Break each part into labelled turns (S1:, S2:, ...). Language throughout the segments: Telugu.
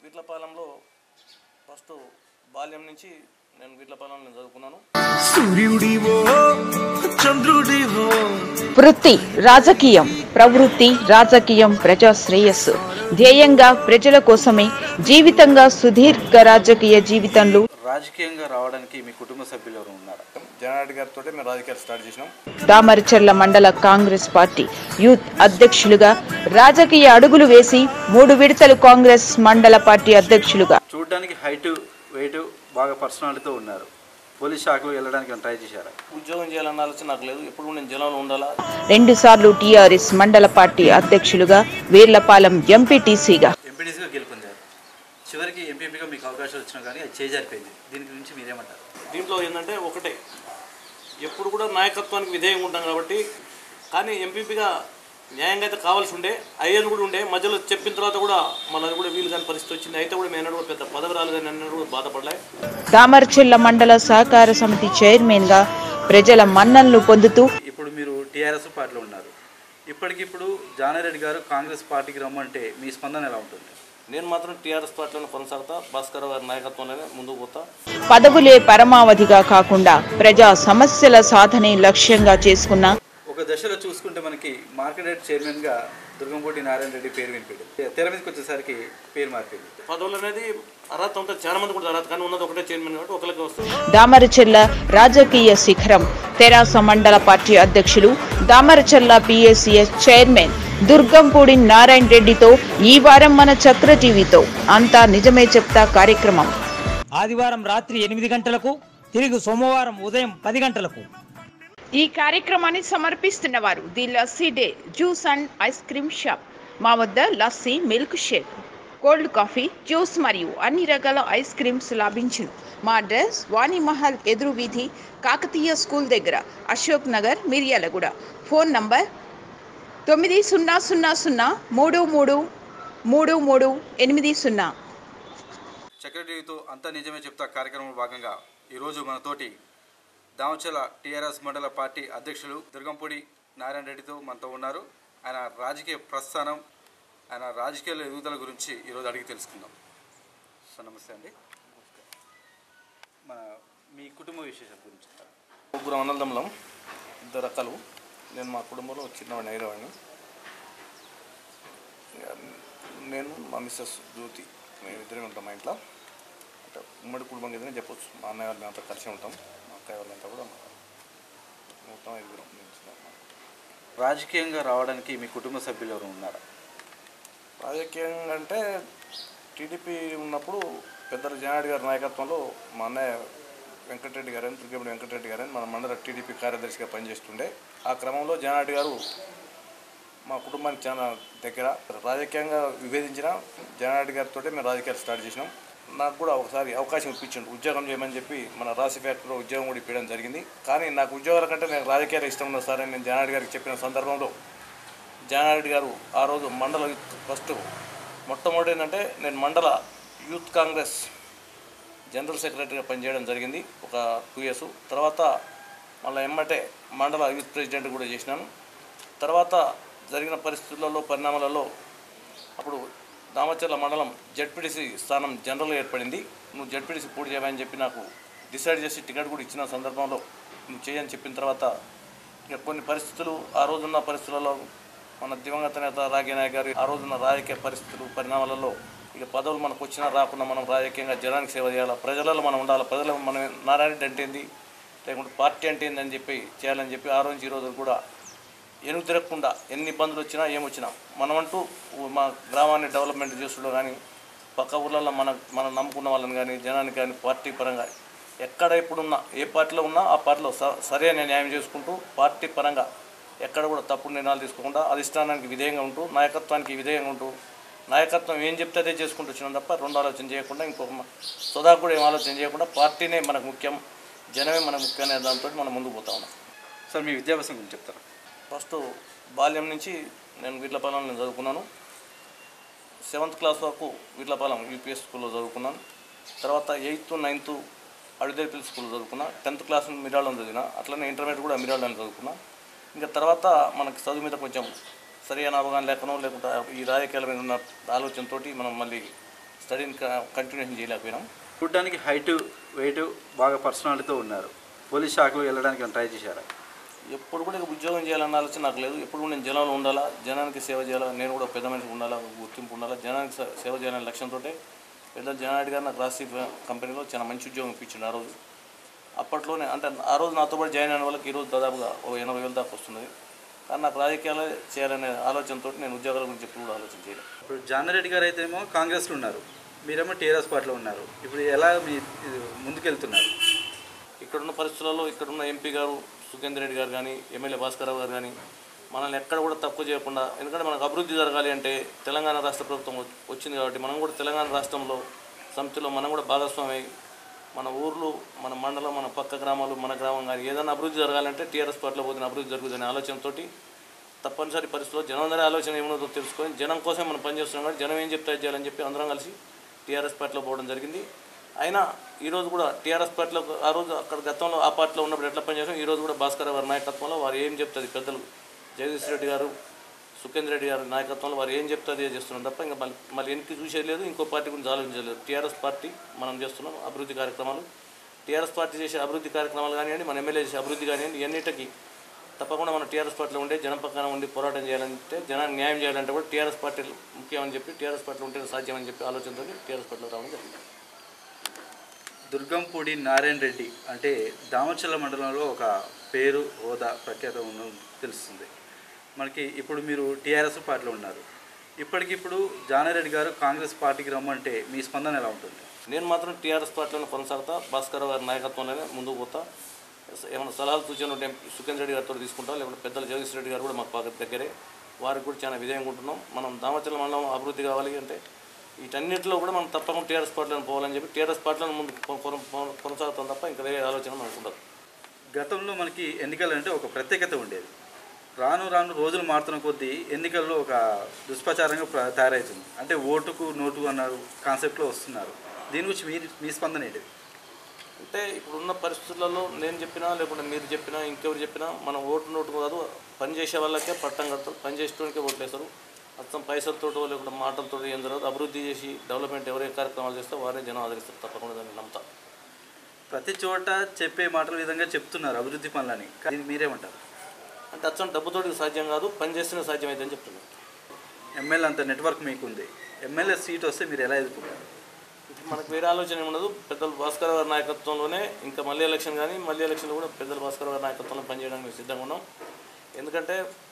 S1: వీట్లపాలెంలో ఫస్ట్ బాల్యం నుంచి నేను వీట్లపాలెంలో నేను చదువుకున్నాను
S2: సూర్యుడివో చంద్రుడివో
S3: వృత్తి రాజకీయం ప్రవృత్తి రాజకీయం ప్రజా శ్రేయస్సు ధ్యేయంగా ప్రజల కోసమే జీవితంగా సుదీర్ఘ రాజకీయ జీవితంలో
S4: రాజకీయంగా రావడానికి మీ కుటుంబ సభ్యులు ఎవరు ఉన్నారు
S1: జనారెడ్డి గారితో మేము రాజకీయాలు స్టార్ట్ చేసినాం
S3: దామరచర్ల మండల కాంగ్రెస్ పార్టీ యూత్ అధ్యక్షులుగా రాజకీయ అడుగులు వేసి మూడు విడతలు కాంగ్రెస్ మండల పార్టీ అధ్యక్షులుగా
S4: చూడడానికి హైట్ వెయిట్ బాగా పర్సనాలిటీతో ఉన్నారు పోలీస్ శాఖలో వెళ్ళడానికి ఏమైనా ట్రై చేశారా
S1: ఉద్యోగం చేయాలన్న ఆలోచన నాకు లేదు ఎప్పుడు నేను జనంలో ఉండాలా
S3: రెండుసార్లు టీఆర్ఎస్ మండల పార్టీ అధ్యక్షులుగా వీర్లపాలెం ఎంపీటీసీగా
S4: ఎంపీటీసీగా గెలుపొందారు చివరికి ఎంపీపీగా మీకు అవకాశం వచ్చినా కానీ అది చేజారిపోయింది దీని గురించి మీరేమంటారు
S1: దీంట్లో ఏంటంటే ఒకటే ఎప్పుడు కూడా నాయకత్వానికి విధేయంగా ఉంటాం కాబట్టి కానీ ఎంపీపీగా న్యాయంగా అయితే కావాల్సి ఉండే అయ్యేది కూడా ఉండే మధ్యలో చెప్పిన తర్వాత కూడా మళ్ళీ అది కూడా వీలు కాని పరిస్థితి వచ్చింది అయితే కూడా మేము కూడా పెద్ద పదవి రాలేదని అన్నట్టు కూడా బాధపడలే
S3: దామరచెల్ల మండల సహకార సమితి చైర్మన్ గా ప్రజల మన్ననలు పొందుతూ
S4: ఇప్పుడు మీరు టీఆర్ఎస్ పార్టీలో ఉన్నారు ఇప్పటికిప్పుడు జానారెడ్డి గారు కాంగ్రెస్ పార్టీకి రమ్మంటే మీ స్పందన ఎలా ఉంటుంది
S1: నేను మాత్రం టీఆర్ఎస్ పార్టీలో కొనసాగుతా భాస్కర్ గారి నాయకత్వంలోనే ముందుకు పోతా
S3: పదవులే పరమావధిగా కాకుండా ప్రజా సమస్యల సాధనే లక్ష్యంగా చేసుకున్న
S4: ఒక దశలో చూసుకుంటే మనకి మార్కెట్ రేట్ చైర్మన్గా దుర్గంపూటి నారాయణ రెడ్డి పేరు వినిపించింది తెర మీదకి వచ్చేసరికి పేరు మారిపోయింది
S1: పదవులు అనేది అర్హత ఉంటుంది చాలా మంది కూడా అర్హత కానీ ఉన్నది ఒకటే చైర్మన్ కాబట్టి ఒకరికి వస్తుంది
S3: దామరచెల్ల రాజకీయ శిఖరం తెరాస మండల పార్టీ అధ్యక్షులు దామరచెల్ల పిఎస్సిఎస్ చైర్మన్ దుర్గంపూడి నారాయణ రెడ్డితో ఈ వారం మన చక్ర టీవీతో అంతా నిజమే చెప్తా కార్యక్రమం
S5: ఆదివారం రాత్రి ఎనిమిది గంటలకు తిరిగి సోమవారం ఉదయం పది గంటలకు
S3: ఈ కార్యక్రమాన్ని సమర్పిస్తున్న వారు the lassi day juice and ice cream shop మా వద్ద lassi milkshake cold coffee juice మరియు అన్ని రకాల ఐస్ క్రీమ్స్ లభించును మా అడ్రస్ వాణిమహల్ ఎదురు వీధి కాకతీయ స్కూల్ దగ్గర అశోక్ నగర్ మిర్యాలగూడ ఫోన్ నంబర్ తొమ్మిది సున్నా సున్నా సున్నా మూడు మూడు మూడు మూడు ఎనిమిది సున్నా
S4: సెక్రటరీతో అంతా నిజమే చెప్తా కార్యక్రమంలో భాగంగా ఈరోజు మనతోటి దామచల టీఆర్ఎస్ మండల పార్టీ అధ్యక్షులు దుర్గంపూడి నారాయణ రెడ్డితో మనతో ఉన్నారు ఆయన రాజకీయ ప్రస్థానం ఆయన రాజకీయ ఎదుగుదల గురించి ఈరోజు అడిగి తెలుసుకుందాం సార్ నమస్తే అండి మన మీ కుటుంబ విశేషాల గురించి చెప్తారా?
S1: ముగ్గురు అన్నదమ్ములం ఇద్దరు అక్కలు నేను మా కుటుంబంలో చిన్నవాడిని ఐదవాడిని ఇక నేను మా మిస్సెస్ జ్యోతి మేము ఇద్దరే ఉంటాం మా ఇంట్లో అంటే ఉమ్మడి కుటుంబం కిందనే చెప్పొచ్చు మా అన్నయ్య వాళ్ళు మేమంతా కలిసి ఉంటాం మా అక్కయ్య వాళ్ళంతా కూడా మొత్తం ఐదుగురం మేము చిన్న-
S4: రాజకీయంగా రావడానికి మీ కుటుంబ సభ్యులు ఎవరు ఉన్నారా
S1: రాజకీయంగా అంటే టీడీపీ ఉన్నప్పుడు పెద్దల జనారెడ్డి గారి నాయకత్వంలో మా అన్నయ్య వెంకటరెడ్డి గారని దుర్గముడి వెంకటరెడ్డి గారని మన మండల టీడీపీ కార్యదర్శిగా పనిచేస్తుండే ఆ క్రమంలో జనారెడ్డి గారు మా కుటుంబానికి చాలా దగ్గర రాజకీయంగా విభేదించిన జనారెడ్డి గారితో మేము రాజకీయాలు స్టార్ట్ చేసినాం నాకు కూడా ఒకసారి అవకాశం ఇప్పించండు ఉద్యోగం చేయమని చెప్పి మన రాసి ఫ్యాక్టరీలో ఉద్యోగం కూడా ఇప్పించడం జరిగింది కానీ నాకు ఉద్యోగాల కంటే నాకు రాజకీయాలు ఇష్టం ఉన్నది సార్ అని నేను జనారెడ్డి గారికి చెప్పిన సందర్భంలో జానారెడ్డి గారు ఆ రోజు మండల యూత్ ఫస్ట్ మొట్టమొదటి ఏంటంటే నేను మండల యూత్ కాంగ్రెస్ జనరల్ సెక్రటరీగా పనిచేయడం జరిగింది ఒక టూ ఇయర్స్ తర్వాత మళ్ళీ ఎమ్మటే మండల యూత్ ప్రెసిడెంట్ కూడా చేసినాను తర్వాత జరిగిన పరిస్థితులలో పరిణామాలలో అప్పుడు దామచర్ల మండలం జడ్పీటీసీ స్థానం జనరల్ ఏర్పడింది నువ్వు జడ్పీటీసీ పోటీ చేయమని చెప్పి నాకు డిసైడ్ చేసి టికెట్ కూడా ఇచ్చిన సందర్భంలో నువ్వు చేయని చెప్పిన తర్వాత ఇక కొన్ని పరిస్థితులు ఆ రోజున్న పరిస్థితులలో మన దివంగత నేత రాఘనాయక్ గారి ఆ రోజున్న రాజకీయ పరిస్థితులు పరిణామాలలో ఇక పదవులు మనకు వచ్చినా రాకుండా మనం రాజకీయంగా జనానికి సేవ చేయాలి ప్రజలలో మనం ఉండాలి ప్రజలకు మనం నారాయణ రెడ్డి అంటే ఏంది లేకుంటే పార్టీ అంటే ఏంది అని చెప్పి చేయాలని చెప్పి ఆ రోజు ఈ రోజు కూడా ఎనుగు తిరగకుండా ఎన్ని ఇబ్బందులు వచ్చినా ఏమొచ్చినా మనమంటూ మా గ్రామాన్ని డెవలప్మెంట్ చేసుకుంటూ కానీ పక్క ఊర్లలో మన మనం నమ్ముకున్న వాళ్ళని కానీ జనానికి కానీ పార్టీ పరంగా ఎక్కడ ఎప్పుడున్నా ఏ పార్టీలో ఉన్నా ఆ పార్టీలో స- సరైన న్యాయం చేసుకుంటూ పార్టీ పరంగా ఎక్కడ కూడా తప్పుడు నిర్ణయాలు తీసుకోకుండా అధిష్టానానికి విధేయంగా ఉంటూ నాయకత్వానికి విధేయంగా ఉంటూ నాయకత్వం ఏం చెప్తే అదే చేసుకుంటూ వచ్చినాం తప్ప రెండు ఆలోచన చేయకుండా ఇంకొక మ- సోదా కూడా ఏం ఆలోచన చేయకుండా పార్టీనే మనకు ముఖ్యం జనమే మనకు ముఖ్యం అనే దాంతో మనం ముందుకు పోతా ఉన్నాం
S4: సార్ మీ విద్యాభ్యాసం గురించి చెప్తారా
S1: ఫస్ట్ బాల్యం నుంచి నేను వీట్లపాలెం నేను చదువుకున్నాను సెవెంత్ క్లాస్ వరకు వీట్లపాలెం యూపీఎస్ స్కూల్లో చదువుకున్నాను తర్వాత ఎయిత్ నైన్త్ అడిదేపిల్ స్కూల్లో చదువుకున్నా టెన్త్ క్లాస్ మిరాళ్ళం చదివిన అట్లనే ఇంటర్మీడియట్ కూడా మిరాళ్ళని చదువుకున్నా ఇంకా తర్వాత మనకి చదువు మీద కొంచెం సరైన అవగాహన లేకనో లేకుంటే ఈ రాజకీయాల మీద ఉన్న ఆలోచనతోటి మనం మళ్ళీ స్టడీని కంటిన్యూషన్ చేయలేకపోయినాం
S4: చూడడానికి హైట్ వెయిట్ బాగా పర్సనాలిటీతో ఉన్నారు పోలీస్ శాఖలో వెళ్ళడానికి ఏమైనా ట్రై చేశారా
S1: ఎప్పుడు కూడా ఇక ఉద్యోగం చేయాలన్న ఆలోచన నాకు లేదు ఎప్పుడు కూడా నేను జనంలో ఉండాలా జనానికి సేవ చేయాలా నేను కూడా పెద్ద మనిషి ఉండాలా ఒక గుర్తింపు ఉండాలా జనానికి సే- సేవ చేయాలనే లక్ష్యంతో పెద్ద జనారెడ్డి గారు నాకు రాష్ట్రీయ కంపెనీలో చాలా మంచి ఉద్యోగం ఇప్పించిండు ఆ రోజు అప్పట్లోనే అంటే ఆ రోజు నాతో పాటు జాయిన్ అయిన వాళ్ళకి ఈరోజు దాదాపుగా ఓ ఎనభై వేలు దాకా వస్తున్నది కానీ నాకు రాజకీయాలు చేయాలనే ఆలోచనతో నేను ఉద్యోగాల గురించి ఎప్పుడు కూడా ఆలోచన చేయలేదు
S4: ఇప్పుడు జానారెడ్డి గారు అయితే ఏమో కాంగ్రెస్లో ఉన్నారు మీరేమో టీఆర్ఎస్ పార్టీలో ఉన్నారు ఇప్పుడు ఎలా మీ ఇది ముందుకెళ్తున్నారు
S1: ఇక్కడున్న పరిస్థితులలో ఇక్కడున్న ఎంపీ గారు సుఖేందర్ రెడ్డి గారు కానీ ఎమ్మెల్యే భాస్కరరావు గారు కానీ మనల్ని ఎక్కడ కూడా తక్కువ చేయకుండా ఎందుకంటే మనకు అభివృద్ధి జరగాలి అంటే తెలంగాణ రాష్ట్ర ప్రభుత్వం వ- వచ్చింది కాబట్టి మనం కూడా తెలంగాణ రాష్ట్రంలో సమితిలో మనం కూడా భాగస్వామి అయి మన ఊర్లు మన మండలం మన పక్క గ్రామాలు మన గ్రామం కానీ ఏదైనా అభివృద్ధి జరగాలంటే టీఆర్ఎస్ పార్టీలో పోతున్న అభివృద్ధి జరుగుతుందనే ఆలోచనతోటి తప్పనిసరి పరిస్థితుల్లో జనం ఆలోచన ఏమున్నదో తెలుసుకొని జనం కోసం మనం పనిచేస్తున్నాం కాబట్టి జనం ఏం చెప్తే అది చేయాలని చెప్పి అందరం కలిసి టీఆర్ఎస్ పార్టీలో పోవడం జరిగింది అయినా ఈరోజు కూడా టీఆర్ఎస్ పార్టీలో ఆ రోజు అక్కడ గతంలో ఆ పార్టీలో ఉన్నప్పుడు ఎట్లా పనిచేసాం ఈరోజు కూడా భాస్కర్ వారి నాయకత్వంలో వారు ఏం చెప్తుంది పెద్దలు జగదీష్ రెడ్డి గారు సుఖేంద్ర రెడ్డి గారి నాయకత్వంలో వారు ఏం చెప్తే అదే చేస్తున్నాం తప్ప ఇంకా మళ్ళీ మళ్ళీ వెనక్కి చూసేది లేదు ఇంకో పార్టీ గురించి ఆలోచించలేదు టీఆర్ఎస్ పార్టీ మనం చేస్తున్నాం అభివృద్ధి కార్యక్రమాలు టీఆర్ఎస్ పార్టీ చేసే అభివృద్ధి కార్యక్రమాలు కానివ్వండి మన ఎమ్మెల్యే చేసే అభివృద్ధి కానివ్వండి ఇవన్నిటికీ తప్పకుండా మన టీఆర్ఎస్ పార్టీలో ఉండే జనం పక్కన ఉండి పోరాటం చేయాలంటే జనానికి న్యాయం చేయాలంటే కూడా టీఆర్ఎస్ పార్టీ ముఖ్యమని చెప్పి టీఆర్ఎస్ పార్టీలో ఉంటే సాధ్యమని చెప్పి ఆలోచనతో టీఆర్ఎస్ పార్టీలో రావడం జరిగింది
S4: దుర్గంపూడి నారాయణ రెడ్డి అంటే దామచల్ల మండలంలో ఒక పేరు హోదా ప్రఖ్యాత ఉన్న తెలుస్తుంది మనకి ఇప్పుడు మీరు టీఆర్ఎస్ పార్టీలో ఉన్నారు ఇప్పటికిప్పుడు జానారెడ్డి గారు కాంగ్రెస్ పార్టీకి రమ్మంటే మీ స్పందన ఎలా ఉంటుంది
S1: నేను మాత్రం టీఆర్ఎస్ పార్టీలోనే కొనసాగుతా భాస్కర్ గారి నాయకత్వంలోనే ముందుకు పోతా ఏమైనా సలహాలు సూచనలు ఉంటే సుఖేంద్ర రెడ్డి గారితో తీసుకుంటాం లేకుంటే పెద్దల జగదీష్ రెడ్డి గారు కూడా మాకు బాగా దగ్గరే వారికి కూడా చాలా విధేయంగా ఉంటున్నాం మనం దామచల మండలం అభివృద్ధి కావాలి అంటే వీటన్నిటిలో కూడా మనం తప్పకుండా టీఆర్ఎస్ పార్టీలో పోవాలని చెప్పి టీఆర్ఎస్ పార్టీలో ముందు కొ- కొన- కొన- కొనసాగుతాం తప్ప ఇంకా వేరే ఆలోచన మనకు ఉండదు
S4: గతంలో మనకి ఎన్నికలు అంటే ఒక ప్రత్యేకత ఉండేది రాను రాను రోజులు మారుతున్న కొద్దీ ఎన్నికల్లో ఒక దుష్ప్రచారంగా ప్ర- తయారవుతుంది అంటే ఓటుకు నోటు అన్నారు కాన్సెప్ట్లో వస్తున్నారు దీని గురించి మీ మీ స్పందన ఏంటి
S1: అంటే ఇప్పుడున్న పరిస్థితులలో నేను చెప్పినా లేకుంటే మీరు చెప్పినా ఇంకెవరు చెప్పినా మనం ఓటు నోటు కాదు పని చేసే వాళ్ళకే పట్టం కడతారు పని చేసేటోనికే ఓట్లు వేస్తారు మొత్తం పైసలతోటో లేకుంటే మాటలతో ఏం జరగదు అభివృద్ధి చేసి డెవలప్మెంట్ ఎవరే కార్యక్రమాలు చేస్తే వారే జనం ఆదరిస్తారు తప్పకుండా దాన్ని నమ్ముతా
S4: ప్రతి చోట చెప్పే మాటల విధంగా చెప్తున్నారు అభివృద్ధి పనులని కానీ మీరేమంటారు
S1: అంటే అచ్చం డబ్బుతోటి సాధ్యం కాదు పని చేస్తేనే సాధ్యమైంది అని చెప్తున్నాను
S4: ఎమ్మెల్యే అంత నెట్వర్క్ మీకుంది ఎమ్మెల్యే సీట్ వస్తే మీరు ఎలా ఎదుర్కొంటారు
S1: ఇప్పుడు మనకు వేరే ఆలోచన ఏమి ఉండదు పెద్దలు భాస్కర్ గారి నాయకత్వంలోనే ఇంకా మళ్ళీ ఎలక్షన్ కానీ మళ్ళీ ఎలక్షన్లో కూడా పెద్దలు భాస్కర్ గారి నాయకత్వంలో పనిచేయడానికి మేము సిద్ధంగా ఉన్నాం ఎందుకంటే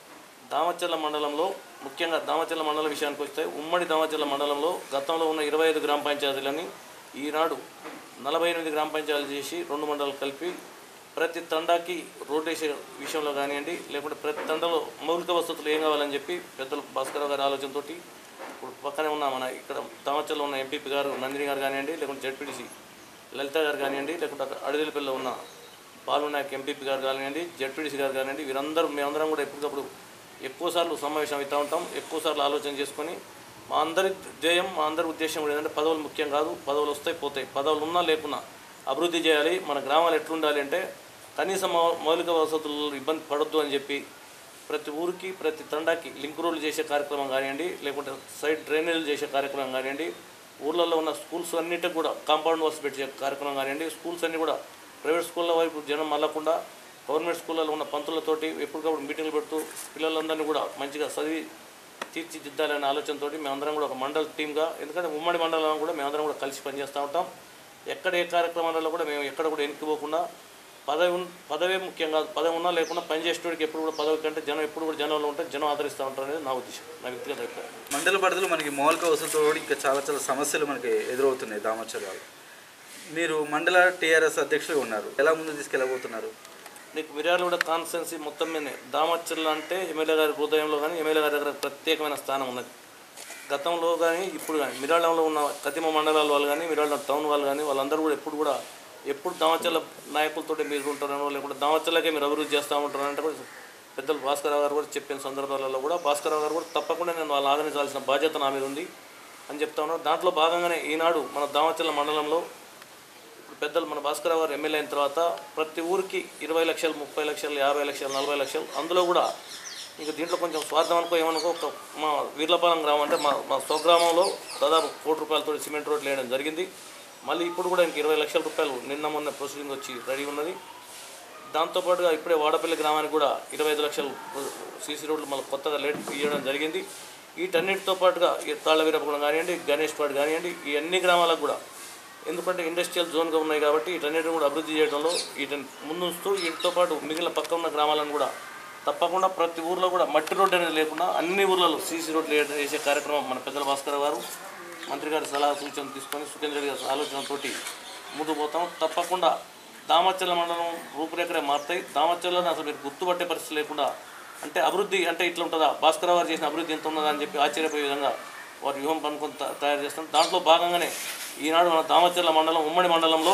S1: దామచర్ల మండలంలో ముఖ్యంగా దామచర్ల మండలం విషయానికి వస్తే ఉమ్మడి దామచర్ల మండలంలో గతంలో ఉన్న ఇరవై ఐదు గ్రామ పంచాయతీలని ఈనాడు నలభై ఎనిమిది గ్రామ పంచాయతీలు చేసి రెండు మండలాలు కలిపి ప్రతి తండాకి రోడ్ వేసే విషయంలో కానివ్వండి లేకుంటే ప్రతి తండలో మౌలిక వసతులు ఏం కావాలని చెప్పి పెద్దలు భాస్కర్ గారి ఆలోచనతోటి ఇప్పుడు పక్కనే ఉన్న మన ఇక్కడ దామచర్లో ఉన్న ఎంపీపీ గారు నందిని గారు కానివ్వండి లేకుంటే జడ్పీటీసీ లలిత గారు కానివ్వండి లేకుంటే అక్కడ అడవిలపల్లిలో ఉన్న బాలునాయక్ ఎంపీపీ గారు కానివ్వండి జడ్పీటీసీ గారు కానివ్వండి వీరందరూ మేమందరం కూడా ఎప్పటికప్పుడు ఎక్కువసార్లు సమావేశం అవుతూ ఉంటాం ఎక్కువసార్లు ఆలోచన చేసుకొని మా అందరి ధ్యేయం మా అందరి ఉద్దేశం కూడా ఏంటంటే పదవులు ముఖ్యం కాదు పదవులు వస్తాయి పోతాయి పదవులు ఉన్నా లేకున్నా అభివృద్ధి చేయాలి మన గ్రామాలు ఎట్లుండాలి అంటే కనీసం మౌ- మౌలిక వసతులు ఇబ్బంది పడొద్దు అని చెప్పి ప్రతి ఊరికి ప్రతి తండాకి లింక్ రోడ్లు చేసే కార్యక్రమం కానివ్వండి లేకుంటే సైడ్ డ్రైనేజీలు చేసే కార్యక్రమం కానివ్వండి ఊర్లలో ఉన్న స్కూల్స్ అన్నిటికి కూడా కాంపౌండ్ వాల్స్ పెట్టే కార్యక్రమం కానివ్వండి స్కూల్స్ అన్నీ కూడా ప్రైవేట్ స్కూళ్ళ వైపు జనం మళ్ళకుండా గవర్నమెంట్ స్కూళ్ళలో ఉన్న పంతులతోటి ఎప్పటికప్పుడు మీటింగ్లు పెడుతూ పిల్లలందరినీ కూడా మంచిగా చదివి తీర్చిదిద్దాలనే ఆలోచనతో మేమందరం కూడా ఒక మండల టీమ్గా ఎందుకంటే ఉమ్మడి మండలం కూడా మేమందరం కూడా కలిసి పనిచేస్తూ ఉంటాం ఎక్కడ ఏ కార్యక్రమాలలో కూడా మేము ఎక్కడ కూడా వెనక్కిపోకుండా పదవి ఉన్- పదవే ముఖ్యం కాదు పదవి ఉన్నా లేకుండా పనిచేసేటోడికి ఎప్పుడు కూడా పదవి కంటే జనం ఎప్పుడు కూడా జనంలో ఉంటే జనం ఆదరిస్తూ ఉంటారు అనేది నా ఉద్దేశం నా వ్యక్తిగత అభిప్రాయం
S4: మండల పరిధిలో మనకి మౌలిక వసతులతో కూడా ఇంకా చాలా చాలా సమస్యలు మనకి ఎదురవుతున్నాయి దామచర్యాలు మీరు మండల టీఆర్ఎస్ అధ్యక్షులుగా ఉన్నారు ఎలా ముందు తీసుకెళ్ళబోతున్నారు
S1: నీకు మిర్యాలగూడ కాన్స్టెన్సీ మొత్తం మీదనే దామచ్చర్ల అంటే ఎమ్మెల్యే గారి హృదయంలో కానీ ఎమ్మెల్యే గారి దగ్గర ప్రత్యేకమైన స్థానం ఉన్నది గతంలో కానీ ఇప్పుడు కానీ మిరాళంలో ఉన్న కతిమ మండలాల వాళ్ళు కానీ మిరాళం టౌన్ వాళ్ళు కానీ వాళ్ళందరూ కూడా ఎప్పుడు కూడా ఎప్పుడు దామచర్ల నాయకులతో మీరు ఉంటారనో లేకుంటే దామచర్లకే మీరు అభివృద్ధి చేస్తూ ఉంటారని అంటే కూడా పెద్దలు భాస్కరరావు గారు కూడా చెప్పిన సందర్భాలలో కూడా భాస్కరరావు గారు కూడా తప్పకుండా నేను వాళ్ళు ఆదరించాల్సిన బాధ్యత నా మీద ఉంది అని చెప్తా ఉన్నారు దాంట్లో భాగంగానే ఈనాడు మన దామచర్ల మండలంలో ఇప్పుడు పెద్దలు మన భాస్కరరావు గారు ఎమ్మెల్యే అయిన తర్వాత ప్రతి ఊరికి ఇరవై లక్షలు ముప్పై లక్షలు యాభై లక్షలు నలభై లక్షలు అందులో కూడా
S6: ఇంకా దీంట్లో కొంచెం స్వార్థం అనుకో ఏమనుకో ఒక మా వీర్లపాలెం గ్రామం అంటే మా మా స్వగ్రామంలో దాదాపు కోటి రూపాయలతో సిమెంట్ రోడ్లు వేయడం జరిగింది మళ్ళీ ఇప్పుడు కూడా ఇంక ఇరవై లక్షల రూపాయలు నిన్న మొన్న ప్రొసీడింగ్ వచ్చి రెడీ ఉన్నది దాంతోపాటుగా ఇప్పుడే వాడపల్లి గ్రామానికి కూడా ఇరవై ఐదు లక్షలు సీసీ రోడ్లు మళ్ళీ కొత్తగా లేట్ ఇవ్వడం జరిగింది వీటన్నిటితో పాటుగా ఈ తాళ్ళవీరపురం కానివ్వండి గణేష్పాడు కానివ్వండి ఈ అన్ని గ్రామాలకు కూడా ఎందుకంటే ఇండస్ట్రియల్ జోన్గా ఉన్నాయి కాబట్టి వీటన్నిటిని కూడా అభివృద్ధి చేయడంలో వీటిని ముందుస్తూ వీటితో పాటు మిగిలిన పక్క ఉన్న గ్రామాలను కూడా తప్పకుండా ప్రతి ఊర్లో కూడా మట్టి రోడ్డు అనేది లేకుండా అన్ని ఊర్లలో సీసీ రోడ్లు వేయడం- వేసే కార్యక్రమం మన పెద్దల భాస్కర్ గారు మంత్రి గారి సలహా సూచనలు తీసుకొని సుఖేంద్ర రెడ్డి గారి ఆలోచనతోటి ముందుకు పోతాం తప్పకుండా దామచర్ల మండలం రూపురేఖలే మారుతాయి దామచర్లను అసలు మీరు గుర్తుపట్టే పరిస్థితి లేకుండా అంటే అభివృద్ధి అంటే ఇట్లా ఉంటుందా భాస్కర్ గారు చేసిన అభివృద్ధి ఎంత ఉన్నదా అని చెప్పి ఆశ్చర్యపోయే విధంగా వారు వ్యూహం పనుకొని త- తయారు చేస్తాం దాంట్లో భాగంగానే ఈనాడు మన దామచర్ల మండలం ఉమ్మడి మండలంలో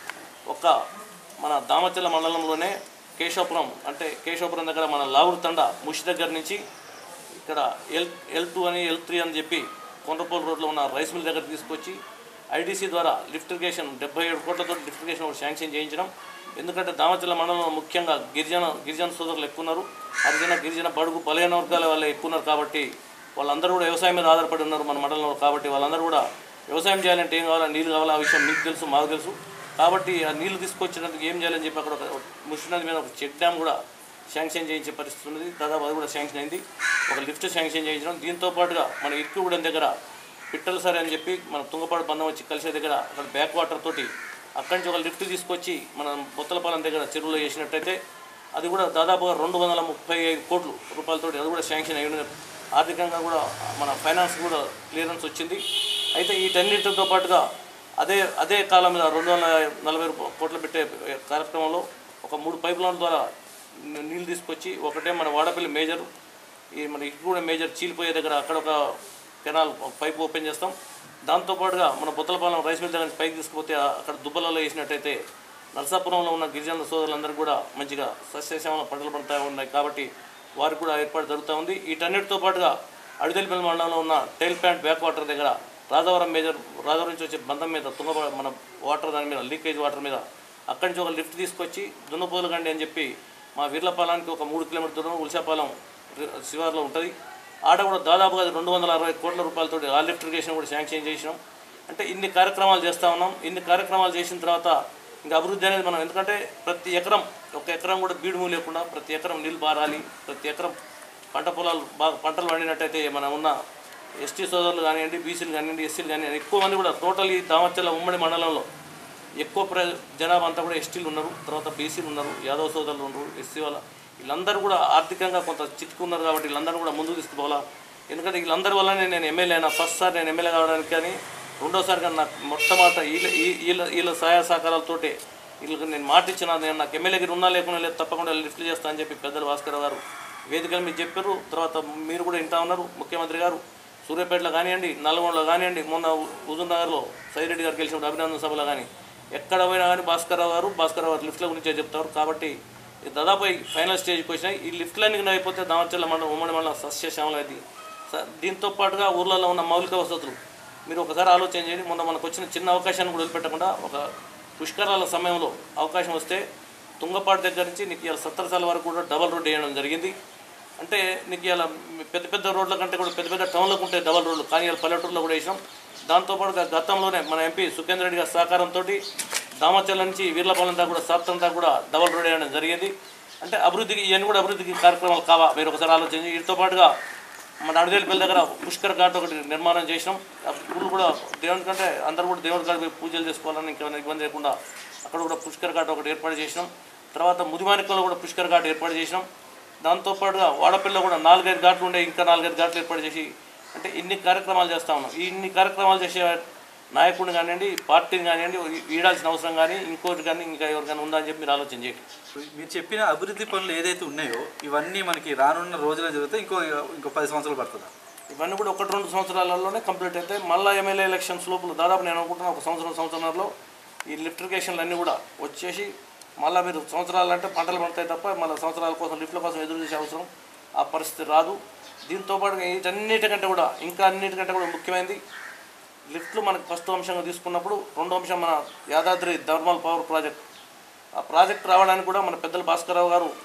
S6: ఒక మన దామచర్ల మండలంలోనే కేశవపురం అంటే కేశవపురం దగ్గర మన లావురు తండ ముషి దగ్గర నుంచి ఇక్కడ ఎల్ ఎల్ టూ అని ఎల్ త్రీ అని చెప్పి కొండపోల్ రోడ్లో ఉన్న రైస్ మిల్ దగ్గర తీసుకొచ్చి ఐటీసీ ద్వారా లిఫ్ట్ ఇరిగేషన్ డెబ్బై ఏడు కోట్లతో లిఫ్ట్ ఇరిగేషన్ ఒకటి శాంక్షన్ చేయించడం ఎందుకంటే దామచర్ల మండలంలో ముఖ్యంగా గిరిజన గిరిజన సోదరులు ఎక్కువ ఉన్నారు హరిజన గిరిజన బడుగు బలహీన వర్గాల వాళ్ళే ఎక్కువ ఉన్నారు కాబట్టి వాళ్ళందరూ కూడా వ్యవసాయం మీద ఆధారపడి ఉన్నారు మన మండలంలో కాబట్టి వాళ్ళందరూ కూడా వ్యవసాయం చేయాలంటే ఏం కావాలా నీళ్ళు కావాలా ఆ విషయం మీకు తెలుసు మాకు తెలుసు కాబట్టి ఆ నీళ్లు తీసుకొచ్చినందుకు ఏం చేయాలని చెప్పి అక్కడ ఒక ముషినది మీద ఒక చెక్ డ్యామ్ కూడా శాంక్షన్ చేయించే పరిస్థితి ఉన్నది దాదాపు అది కూడా శాంక్షన్ అయింది ఒక లిఫ్ట్ శాంక్షన్ చేయించడం దీంతో పాటుగా మన ఇక్కుగూడెం దగ్గర పిట్టల సరే అని చెప్పి మన తుంగపాడు బంధం వచ్చి కలిసే దగ్గర అక్కడ బ్యాక్ వాటర్ తోటి అక్కడి నుంచి ఒక లిఫ్ట్ తీసుకొచ్చి మనం బొత్తలపాలెం దగ్గర చెరువులో చేసినట్టయితే అది కూడా దాదాపుగా రెండు వందల ముప్పై ఐదు కోట్లు రూపాయలతోటి అది కూడా శాంక్షన్ అయి ఉన్నది ఆర్థికంగా కూడా మన ఫైనాన్స్ కూడా క్లియరెన్స్ వచ్చింది అయితే వీటన్నిటితో పాటుగా అదే అదే కాలం మీద రెండు వందల నలభై రూప- కోట్లు పెట్టే కార్యక్రమంలో ఒక మూడు పైప్ లైన్ ద్వారా ని- నీళ్ళు తీసుకొచ్చి ఒకటే మన వాడపల్లి మేజర్ ఈ మన ఇక్కడ కూడా మేజర్ చీలిపోయే దగ్గర అక్కడ ఒక కెనాల్ ఒక పైప్ ఓపెన్ చేస్తాం దాంతోపాటుగా మన బుత్తలపాలెం రైస్ మిల్ దగ్గర నుంచి పైకి తీసుకుపోతే ఆ- అక్కడ దుబ్బలలో వేసినట్టయితే నరసాపురంలో ఉన్న గిరిజన సోదరులందరూ కూడా మంచిగా సస్యశ్యామల పంటలు పడుతూ ఉన్నాయి కాబట్టి వారికి కూడా ఏర్పాటు జరుగుతూ ఉంది వీటన్నిటితో పాటుగా అడిదెల్పల్లి మండలంలో ఉన్న టైల్ ప్యాంట్ బ్యాక్ వాటర్ దగ్గర రాజవరం మేజర్ రాజవరం నుంచి వచ్చే బంధం మీద తుంగ మన వాటర్ దాని మీద లీకేజ్ వాటర్ మీద అక్కడి నుంచి ఒక లిఫ్ట్ తీసుకొచ్చి దున్నపోలు గండి అని చెప్పి మా వీర్లపాలెంకి ఒక మూడు కిలోమీటర్ దూరం ఉలిసాపాలెం రి- శివార్లో ఉంటుంది ఆడ కూడా దాదాపుగా అది రెండు వందల అరవై కోట్ల రూపాయలతో ఆ లిఫ్ట్ ఇరిగేషన్ కూడా శాంక్షన్ చేసినాం అంటే ఇన్ని కార్యక్రమాలు చేస్తూ ఉన్నాం ఇన్ని కార్యక్రమాలు చేసిన తర్వాత ఇంకా అభివృద్ధి అనేది మనం ఎందుకంటే ప్రతి ఎకరం ఒక ఎకరం కూడా బీడుము లేకుండా ప్రతి ఎకరం నీళ్ళు బారాలి ప్రతి ఎకరం పంట పొలాలు బాగా పంటలు పండినట్టయితే మన ఉన్న ఎస్టీ సోదరులు కానివ్వండి బీసీలు కానివ్వండి ఎస్సీలు కానివ్వండి ఎక్కువ మంది కూడా టోటల్ ఈ దామచర్ల ఉమ్మడి మండలంలో ఎక్కువ ప్ర జనాభా అంతా కూడా ఎస్టీలు ఉన్నారు తర్వాత బీసీలు ఉన్నారు యాదవ్ సోదరులు ఉన్నారు ఎస్సీ వాళ్ళ వీళ్ళందరూ కూడా ఆర్థికంగా కొంత చిక్కున్నారు కాబట్టి వీళ్ళందరూ కూడా ముందుకు తీసుకుపోవాలా ఎందుకంటే వీళ్ళందరి వల్లనే నేను ఎమ్మెల్యే అయినా ఫస్ట్ సారి నేను ఎమ్మెల్యే కావడానికి కానీ రెండోసారి కానీ నాకు మొట్టమొదట వీళ్ళ ఈ- వీళ్ళ వీళ్ళ సహాయ సహకారాలతోటే వీళ్ళకి నేను మాట ఇచ్చిన నేను నాకు ఎమ్మెల్యేకి ఉన్నా లేకుండా లేదు తప్పకుండా లిఫ్ట్ చేస్తా అని చెప్పి పెద్దలు భాస్కర్ గారు వేదికల మీద చెప్పారు తర్వాత మీరు కూడా వింటా ఉన్నారు ముఖ్యమంత్రి గారు సూర్యాపేటలో కానివ్వండి నల్గొండలో కానివ్వండి మొన్న హుజూర్ నగర్లో సైరెడ్డి గారు గెలిచినప్పుడు అభినందన సభలో కానీ ఎక్కడ పోయినా కానీ భాస్కర్ గారు భాస్కర్ గారు లిఫ్ట్ల గురించే చెప్తారు కాబట్టి ఇది దాదాపు ఈ ఫైనల్ స్టేజ్కి వచ్చినాయి ఈ లిఫ్ట్లన్నీ కింద అయిపోతే దామచర్ల మండలం ఉమ్మడి మండలం సస్యశ్యామలం అది స- దీంతో పాటుగా ఊర్లలో ఉన్న మౌలిక వసతులు మీరు ఒకసారి ఆలోచన చేయండి మొన్న మనకు వచ్చిన చిన్న అవకాశాన్ని కూడా వదిలిపెట్టకుండా ఒక పుష్కరాల సమయంలో అవకాశం వస్తే తుంగపాడు దగ్గర నుంచి నీకు ఇవాళ సత్తరసాల వరకు కూడా డబల్ రోడ్ వేయడం జరిగింది అంటే నీకు ఇలా పెద్ద పెద్ద రోడ్ల కంటే కూడా పెద్ద పెద్ద టౌన్లకు ఉంటాయి డబల్ రోడ్లు కానీ ఇలా పల్లెటూరులో కూడా వేసినాం దాంతోపాటు గతంలోనే మన ఎంపీ సుఖేంద్ర రెడ్డి గారి సహకారంతో దామచర్ల నుంచి వీర్లపాలెం దాకా కూడా సాప్తం దాకా కూడా డబల్ రోడ్ వేయడం జరిగింది అంటే అభివృద్ధికి ఇవన్నీ కూడా అభివృద్ధికి కార్యక్రమాలు కావా మీరు ఒకసారి ఆలోచించి వీటితో పాటుగా మన అడదేలపల్లి దగ్గర పుష్కర్ ఘాట్ ఒకటి నిర్మాణం చేసినాం ఆ ఊళ్ళు కూడా దేవుని కంటే అందరూ కూడా దేవుడి కాడికి పోయి పూజలు చేసుకోవాలని ఇంకేమైనా ఇబ్బంది లేకుండా అక్కడ కూడా పుష్కర్ ఘాట్ ఒకటి ఏర్పాటు చేసినాం తర్వాత ముదిమానికల్లో కూడా పుష్కర్ ఘాట్ ఏర్పాటు చేసినాం దాంతోపాటుగా వాడపల్లిలో కూడా నాలుగైదు ఘాట్లు ఉండే ఇంకా నాలుగైదు ఘాట్లు ఏర్పాటు చేసి అంటే ఇన్ని కార్యక్రమాలు చేస్తూ ఉన్నాం ఈ ఇన్ని కార్యక్రమాలు చేసే నాయకుడిని కానివ్వండి పార్టీని కానివ్వండి ఈడాల్సిన అవసరం కానీ ఇంకోటి కానీ ఇంకా ఎవరికైనా ఉందా అని చెప్పి మీరు ఆలోచన చేయండి
S4: మీరు చెప్పిన అభివృద్ధి పనులు ఏదైతే ఉన్నాయో ఇవన్నీ మనకి రానున్న రోజుల్లో జరిగితే ఇంకో ఇంకో పది సంవత్సరాలు పడుతుందా
S6: ఇవన్నీ కూడా ఒకటి రెండు సంవత్సరాలలోనే కంప్లీట్ అయితే మళ్ళీ ఎమ్మెల్యే ఎలక్షన్స్ లోపల దాదాపు నేను అనుకుంటున్నా ఒక సంవత్సరం సంవత్సరంలో ఈ లిఫ్ట్ ఇరిగేషన్లు అన్నీ కూడా వచ్చేసి మళ్ళీ మీరు సంవత్సరాలు అంటే పంటలు పడతాయి తప్ప మళ్ళీ సంవత్సరాల కోసం లిఫ్ట్ల కోసం ఎదురు చూసే అవసరం ఆ పరిస్థితి రాదు దీంతో పాటు వీటన్నిటికంటే కూడా ఇంకా అన్నిటికంటే కూడా ముఖ్యమైనది లిఫ్ట్లు మనకు ఫస్ట్ అంశంగా తీసుకున్నప్పుడు రెండో అంశం మన యాదాద్రి థర్మల్ పవర్ ప్రాజెక్ట్ ఆ ప్రాజెక్ట్ రావడానికి కూడా మన పెద్దలు భాస్కరరావు గారు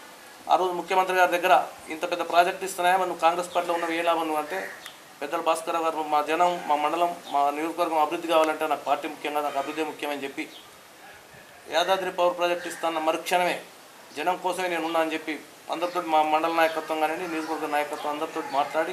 S6: ఆ రోజు ముఖ్యమంత్రి గారి దగ్గర ఇంత పెద్ద ప్రాజెక్ట్ ఇస్తున్నాయా మరి నువ్వు కాంగ్రెస్ పార్టీలో ఉన్న ఏ లాభం నువ్వు అంటే పెద్దల భాస్కర్ గారు మా జనం మా మండలం మా నియోజకవర్గం అభివృద్ధి కావాలంటే నాకు పార్టీ ముఖ్యంగా నాకు అభివృద్ధి ముఖ్యమని చెప్పి యాదాద్రి పవర్ ప్రాజెక్ట్ ఇస్తాన్న మరుక్షణమే జనం కోసమే నేను ఉన్నా అని చెప్పి అందరితో మా మండల నాయకత్వం కానీ నియోజకవర్గ నాయకత్వం అందరితో మాట్లాడి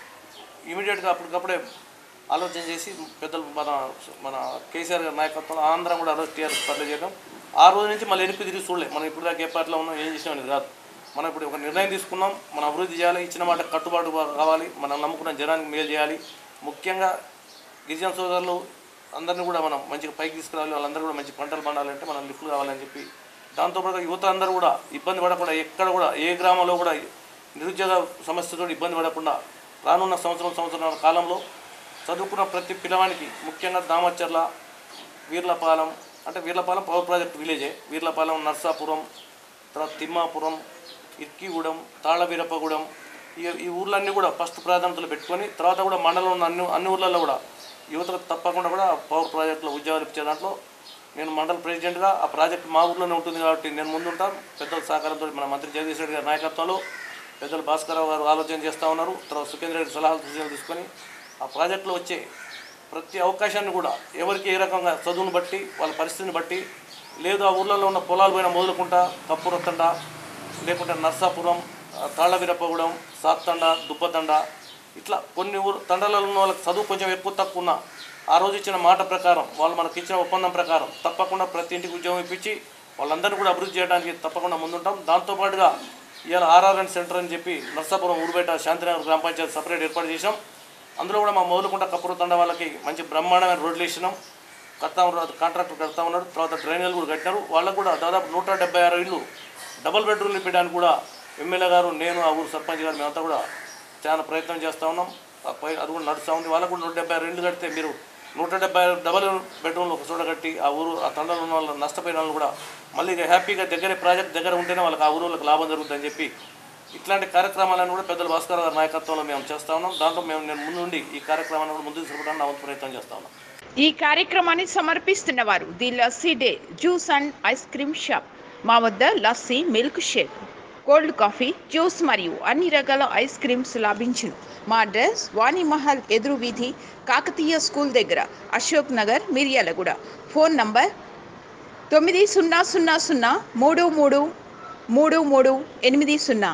S6: ఇమీడియట్గా అప్పటికప్పుడే ఆలోచన చేసి పెద్దలు మన మన కేసీఆర్ గారి నాయకత్వంలో ఆంధ్రం కూడా ఆ రోజు టీఆర్ఎస్ పార్టీలో చేయడం ఆ రోజు నుంచి మళ్ళీ వెనక్కి తిరిగి చూడలే మనం ఇప్పుడు దాకా ఏ పార్టీలో ఉన్నాం ఏం చేసినాం అనేది కాదు మనం ఇప్పుడు ఒక నిర్ణయం తీసుకున్నాం మనం అభివృద్ధి చేయాలి ఇచ్చిన మాట కట్టుబాటు కావాలి మనం నమ్ముకున్న జనానికి మేలు చేయాలి ముఖ్యంగా గిరిజన సోదరులు అందరినీ కూడా మనం మంచిగా పైకి తీసుకురావాలి వాళ్ళందరూ కూడా మంచి పంటలు పండాలంటే మనం లిఫ్ట్లు కావాలని చెప్పి దాంతోపాటు యువత అందరూ కూడా ఇబ్బంది పడకుండా ఎక్కడ కూడా ఏ గ్రామంలో కూడా నిరుద్యోగ సమస్యతో ఇబ్బంది పడకుండా రానున్న సంవత్సరం సంవత్సరాల కాలంలో చదువుకున్న ప్రతి పిల్లవానికి ముఖ్యంగా దామచర్ల వీర్లపాలెం అంటే వీర్లపాలెం పవర్ ప్రాజెక్ట్ విలేజే వీర్లపాలెం నర్సాపురం తర్వాత తిమ్మాపురం ఇర్కిగూడెం తాళవీరప్పగూడెం ఈ ఈ ఊర్లన్నీ కూడా ఫస్ట్ ప్రాధాన్యతలు పెట్టుకొని తర్వాత కూడా మండలంలో ఉన్న అన్ని అన్ని ఊర్లలో కూడా యువతకు తప్పకుండా కూడా పవర్ ప్రాజెక్టులో ఉద్యోగాలు ఇచ్చే దాంట్లో నేను మండల ప్రెసిడెంట్గా ఆ ప్రాజెక్ట్ మా ఊర్లోనే ఉంటుంది కాబట్టి నేను ముందుంటాను పెద్దల సహకారంతో మన మంత్రి జగదీష్ రెడ్డి గారి నాయకత్వంలో పెద్దలు భాస్కరరావు గారు ఆలోచన చేస్తూ ఉన్నారు తర్వాత సుఖేంద్ర రెడ్డి సలహాలు సూచనలు తీసుకొని ఆ ప్రాజెక్టులో వచ్చే ప్రతి అవకాశాన్ని కూడా ఎవరికి ఏ రకంగా చదువును బట్టి వాళ్ళ పరిస్థితిని బట్టి లేదు ఆ ఊర్లలో ఉన్న పొలాల పైన మొదలుకుంటా కప్పురత్తండ లేకుంటే నర్సాపురం ఆ, తాళ్ళవీరప్పగూడెం సాత్తండ దుబ్బతండ ఇట్లా కొన్ని ఊరు తండాలలో ఉన్న వాళ్ళకి చదువు కొంచెం ఎక్కువ తక్కువ ఉన్నా ఆ రోజు ఇచ్చిన మాట ప్రకారం వాళ్ళు మనకి ఇచ్చిన ఒప్పందం ప్రకారం తప్పకుండా ప్రతి ఇంటికి ఉద్యోగం ఇప్పించి వాళ్ళందరినీ కూడా అభివృద్ధి చేయడానికి తప్పకుండా ముందుంటాం దాంతోపాటుగా ఇవాళ ఆర్ఆర్ఎన్ సెంటర్ అని చెప్పి నర్సాపురం ఊరుబేట శాంతినగర్ గ్రామ పంచాయతీ సపరేట్ ఏర్పాటు చేసాం అందులో కూడా మా మొదలుకుంట కప్పురు తండ వాళ్ళకి మంచి బ్రహ్మాండమైన రోడ్లు వేసినాం కడతా ఉన్నారు కాంట్రాక్టర్ కడతా ఉన్నాడు తర్వాత డ్రైనేజీలు కూడా కట్టినారు వాళ్ళకు కూడా దాదాపు నూట డెబ్బై ఆరు ఇళ్ళు డబుల్ బెడ్రూమ్లు ఇప్పడానికి కూడా ఎమ్మెల్యే గారు నేను ఆ ఊరు సర్పంచ్ గారు మేమంతా కూడా చాలా ప్రయత్నం చేస్తూ ఉన్నాం ఆ పై అది కూడా నడుస్తూ ఉంది వాళ్ళకు కూడా నూట డెబ్బై ఆరు ఇళ్ళు కడితే మీరు నూట డెబ్బై ఆరు డబల్ బెడ్రూమ్లు ఒక చోట కట్టి ఆ ఊరు ఆ తండలో ఉన్న వాళ్ళు నష్టపోయిన వాళ్ళు కూడా మళ్ళీ ఇక హ్యాపీగా దగ్గరే ప్రాజెక్ట్ దగ్గర ఉంటేనే వాళ్ళకి ఆ ఊరు వాళ్ళకి లాభం జరుగుతుందని చెప్పి ఇట్లాంటి కార్యక్రమాలను కూడా పెద్దలు భాస్కర్ గారి నాయకత్వంలో మేము చేస్తా ఉన్నాం దాంట్లో మేము నేను ముందుండి ఈ కార్యక్రమాన్ని కూడా ముందుకు తీసుకుపోవడానికి నా వంతు ప్రయత్నం చేస్తా ఉన్నాం
S3: ఈ కార్యక్రమాన్ని సమర్పిస్తున్న వారు the lassi day juice and ice cream shop మా వద్ద lassi milkshake cold coffee juice మరియు అన్ని రకాల ఐస్ క్రీమ్స్ లభించును మా అడ్రస్ వాణిమహల్ ఎదురు వీధి కాకతీయ స్కూల్ దగ్గర అశోక్ నగర్ మిర్యాలగూడ ఫోన్ నంబర్ తొమ్మిది సున్నా సున్నా సున్నా మూడు మూడు మూడు మూడు ఎనిమిది సున్నా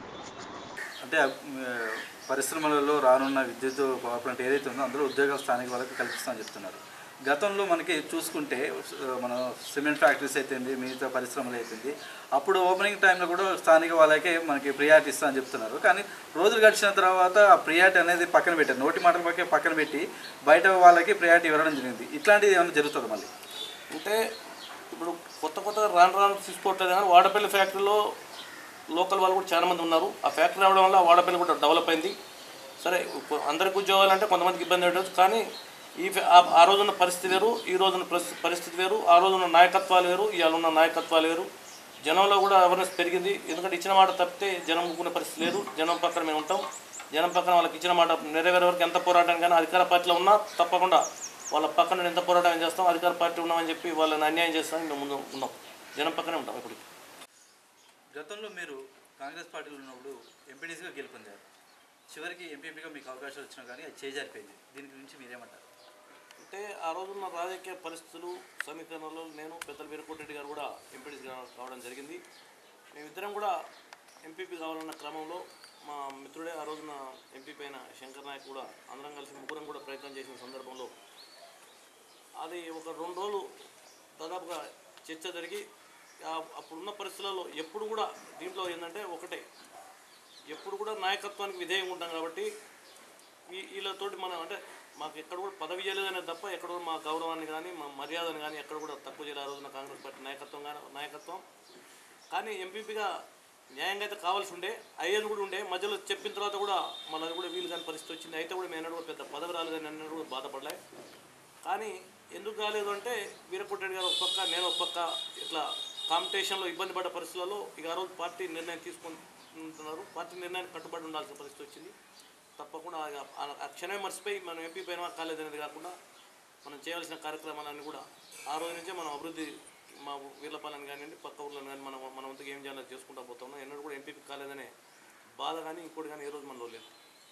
S4: అంటే ఆ, పరిశ్రమలలో రానున్న విద్యుత్ పవర్ ప్లాంట్ ఏదైతే ఉందో అందులో ఉద్యోగాలు స్థానిక వాళ్ళకి కల్పిస్తామని చెప్తున్నారు గతంలో మనకి చూసుకుంటే ఆ, మన సిమెంట్ ఫ్యాక్టరీస్ అయితేంది మిగతా పరిశ్రమలు అయితేంది అప్పుడు ఓపెనింగ్ టైంలో కూడా స్థానిక వాళ్ళకే మనకి ప్రియారిటీ ఇస్తామని చెప్తున్నారు కానీ రోజులు గడిచిన తర్వాత ఆ ప్రియారిటీ అనేది పక్కన పెట్టారు నోటి మాటల పక్కన పక్కన పెట్టి బయట వాళ్ళకి ప్రియారిటీ ఇవ్వడం జరిగింది ఇట్లాంటిది ఏమైనా జరుగుతుంది మళ్ళీ
S6: అంటే ఇప్పుడు కొత్త కొత్తగా రాను రాను తీసుకోవట్లేదు కానీ వాడపల్లి ఫ్యాక్టరీలో లోకల్ వాళ్ళు కూడా చాలా మంది ఉన్నారు ఆ ఫ్యాక్టరీ రావడం వల్ల వాడపల్లి కూడా డెవలప్ అయింది సరే కొ- అందరికి ఉద్యోగాలు అంటే కొంతమందికి ఇబ్బంది ఉండొచ్చు కానీ ఈ ఫ్యా- ఆ- ఆ రోజున్న పరిస్థితి వేరు ఈ రోజున పరిస్థితి పరిస్థితి వేరు ఆ రోజున్న నాయకత్వాలు వేరు ఇవాళ ఉన్న నాయకత్వాలు వేరు జనంలో కూడా అవేర్నెస్ పెరిగింది ఎందుకంటే ఇచ్చిన మాట తప్పితే జనం ఊరుకునే పరిస్థితి లేదు జనం పక్కన మేము ఉంటాం జనం పక్కన వాళ్ళకి ఇచ్చిన మాట నెరవేరే వరకు ఎంత పోరాటం కానీ అధికార పార్టీలో ఉన్నా తప్పకుండా వాళ్ళ పక్కన ఎంత పోరాటం చేస్తాం అధికార పార్టీ ఉన్నామని చెప్పి వాళ్ళని అన్యాయం చేస్తామని మేము ముందు ఉన్నాం జనం పక్కనే ఉంటాం ఇప్పుడు
S4: గతంలో మీరు కాంగ్రెస్ పార్టీలో ఉన్నప్పుడు ఎంపీటీసీగా గెలుపొందారు చివరికి ఎంపీపీగా మీకు అవకాశాలు వచ్చినా కానీ అది చేజారిపోయింది దీని గురించి మీరేమంటారు
S6: అంటే ఆ రోజున్న రాజకీయ పరిస్థితులు సమీకరణలో నేను పెద్దల వీరకోటిరెడ్డి గారు కూడా ఎంపీడీసీగా కావడం జరిగింది మేమిద్దరం కూడా ఎంపీపీ కావాలన్న క్రమంలో మా మిత్రుడే ఆ రోజున ఎంపీ పైన శంకర్ నాయక్ కూడా అందరం కలిసి ముగ్గురం కూడా ప్రయత్నం చేసిన సందర్భంలో అది ఒక రెండు రోజులు దాదాపుగా చర్చ జరిగి ఆ- అప్పుడున్న పరిస్థితులలో ఎప్పుడు కూడా దీంట్లో ఏంటంటే ఒకటే ఎప్పుడు కూడా నాయకత్వానికి విధేయంగా ఉంటాం కాబట్టి ఈ వీళ్ళతోటి మనం అంటే మాకు ఎక్కడ కూడా పదవి చేయలేదనే తప్ప ఎక్కడ కూడా మా గౌరవాన్ని కానీ మా మర్యాదను కానీ ఎక్కడ కూడా తక్కువ చేయలేదు ఆ రోజున కాంగ్రెస్ పార్టీ నాయకత్వం కానీ నాయకత్వం కానీ ఎంపీపీగా న్యాయంగా అయితే కావాల్సి ఉండే అయ్యేది కూడా ఉండే మధ్యలో చెప్పిన తర్వాత కూడా మన అది కూడా వీలు కాని పరిస్థితి వచ్చింది అయితే కూడా మేము కూడా పెద్ద పదవి రాలేదు అని అన్నట్టు కూడా బాధపడలే కానీ ఎందుకు కాలేదు అంటే వీరపుట్టరెడ్డి గారు ఒక పక్క నేను ఒక పక్క ఇట్లా కాంపిటీషన్లో ఇబ్బంది పడ్డ పరిస్థితులలో ఇక ఆ రోజు పార్టీ నిర్ణయం తీసుకుంటున్నారు పార్టీ నిర్ణయానికి కట్టుబడి ఉండాల్సిన పరిస్థితి వచ్చింది తప్పకుండా ఆ- ఆ- ఆ క్షణమే మర్చిపోయి మనం ఎంపీ పైన కాలేదనేది కాకుండా మనం చేయాల్సిన కార్యక్రమాలన్నీ కూడా ఆ రోజు నుంచే మనం అభివృద్ధి మా వీర్లపాలెం కానివ్వండి పక్క ఊర్లను కానీ మనం మన వంతుగా ఏం చేయాలో చేసుకుంటా పోతున్నాం ఎన్నడూ కూడా ఎంపీపీ కాలేదనే బాధ కానీ ఇంకోటి కానీ ఏ రోజు మనలో లేదు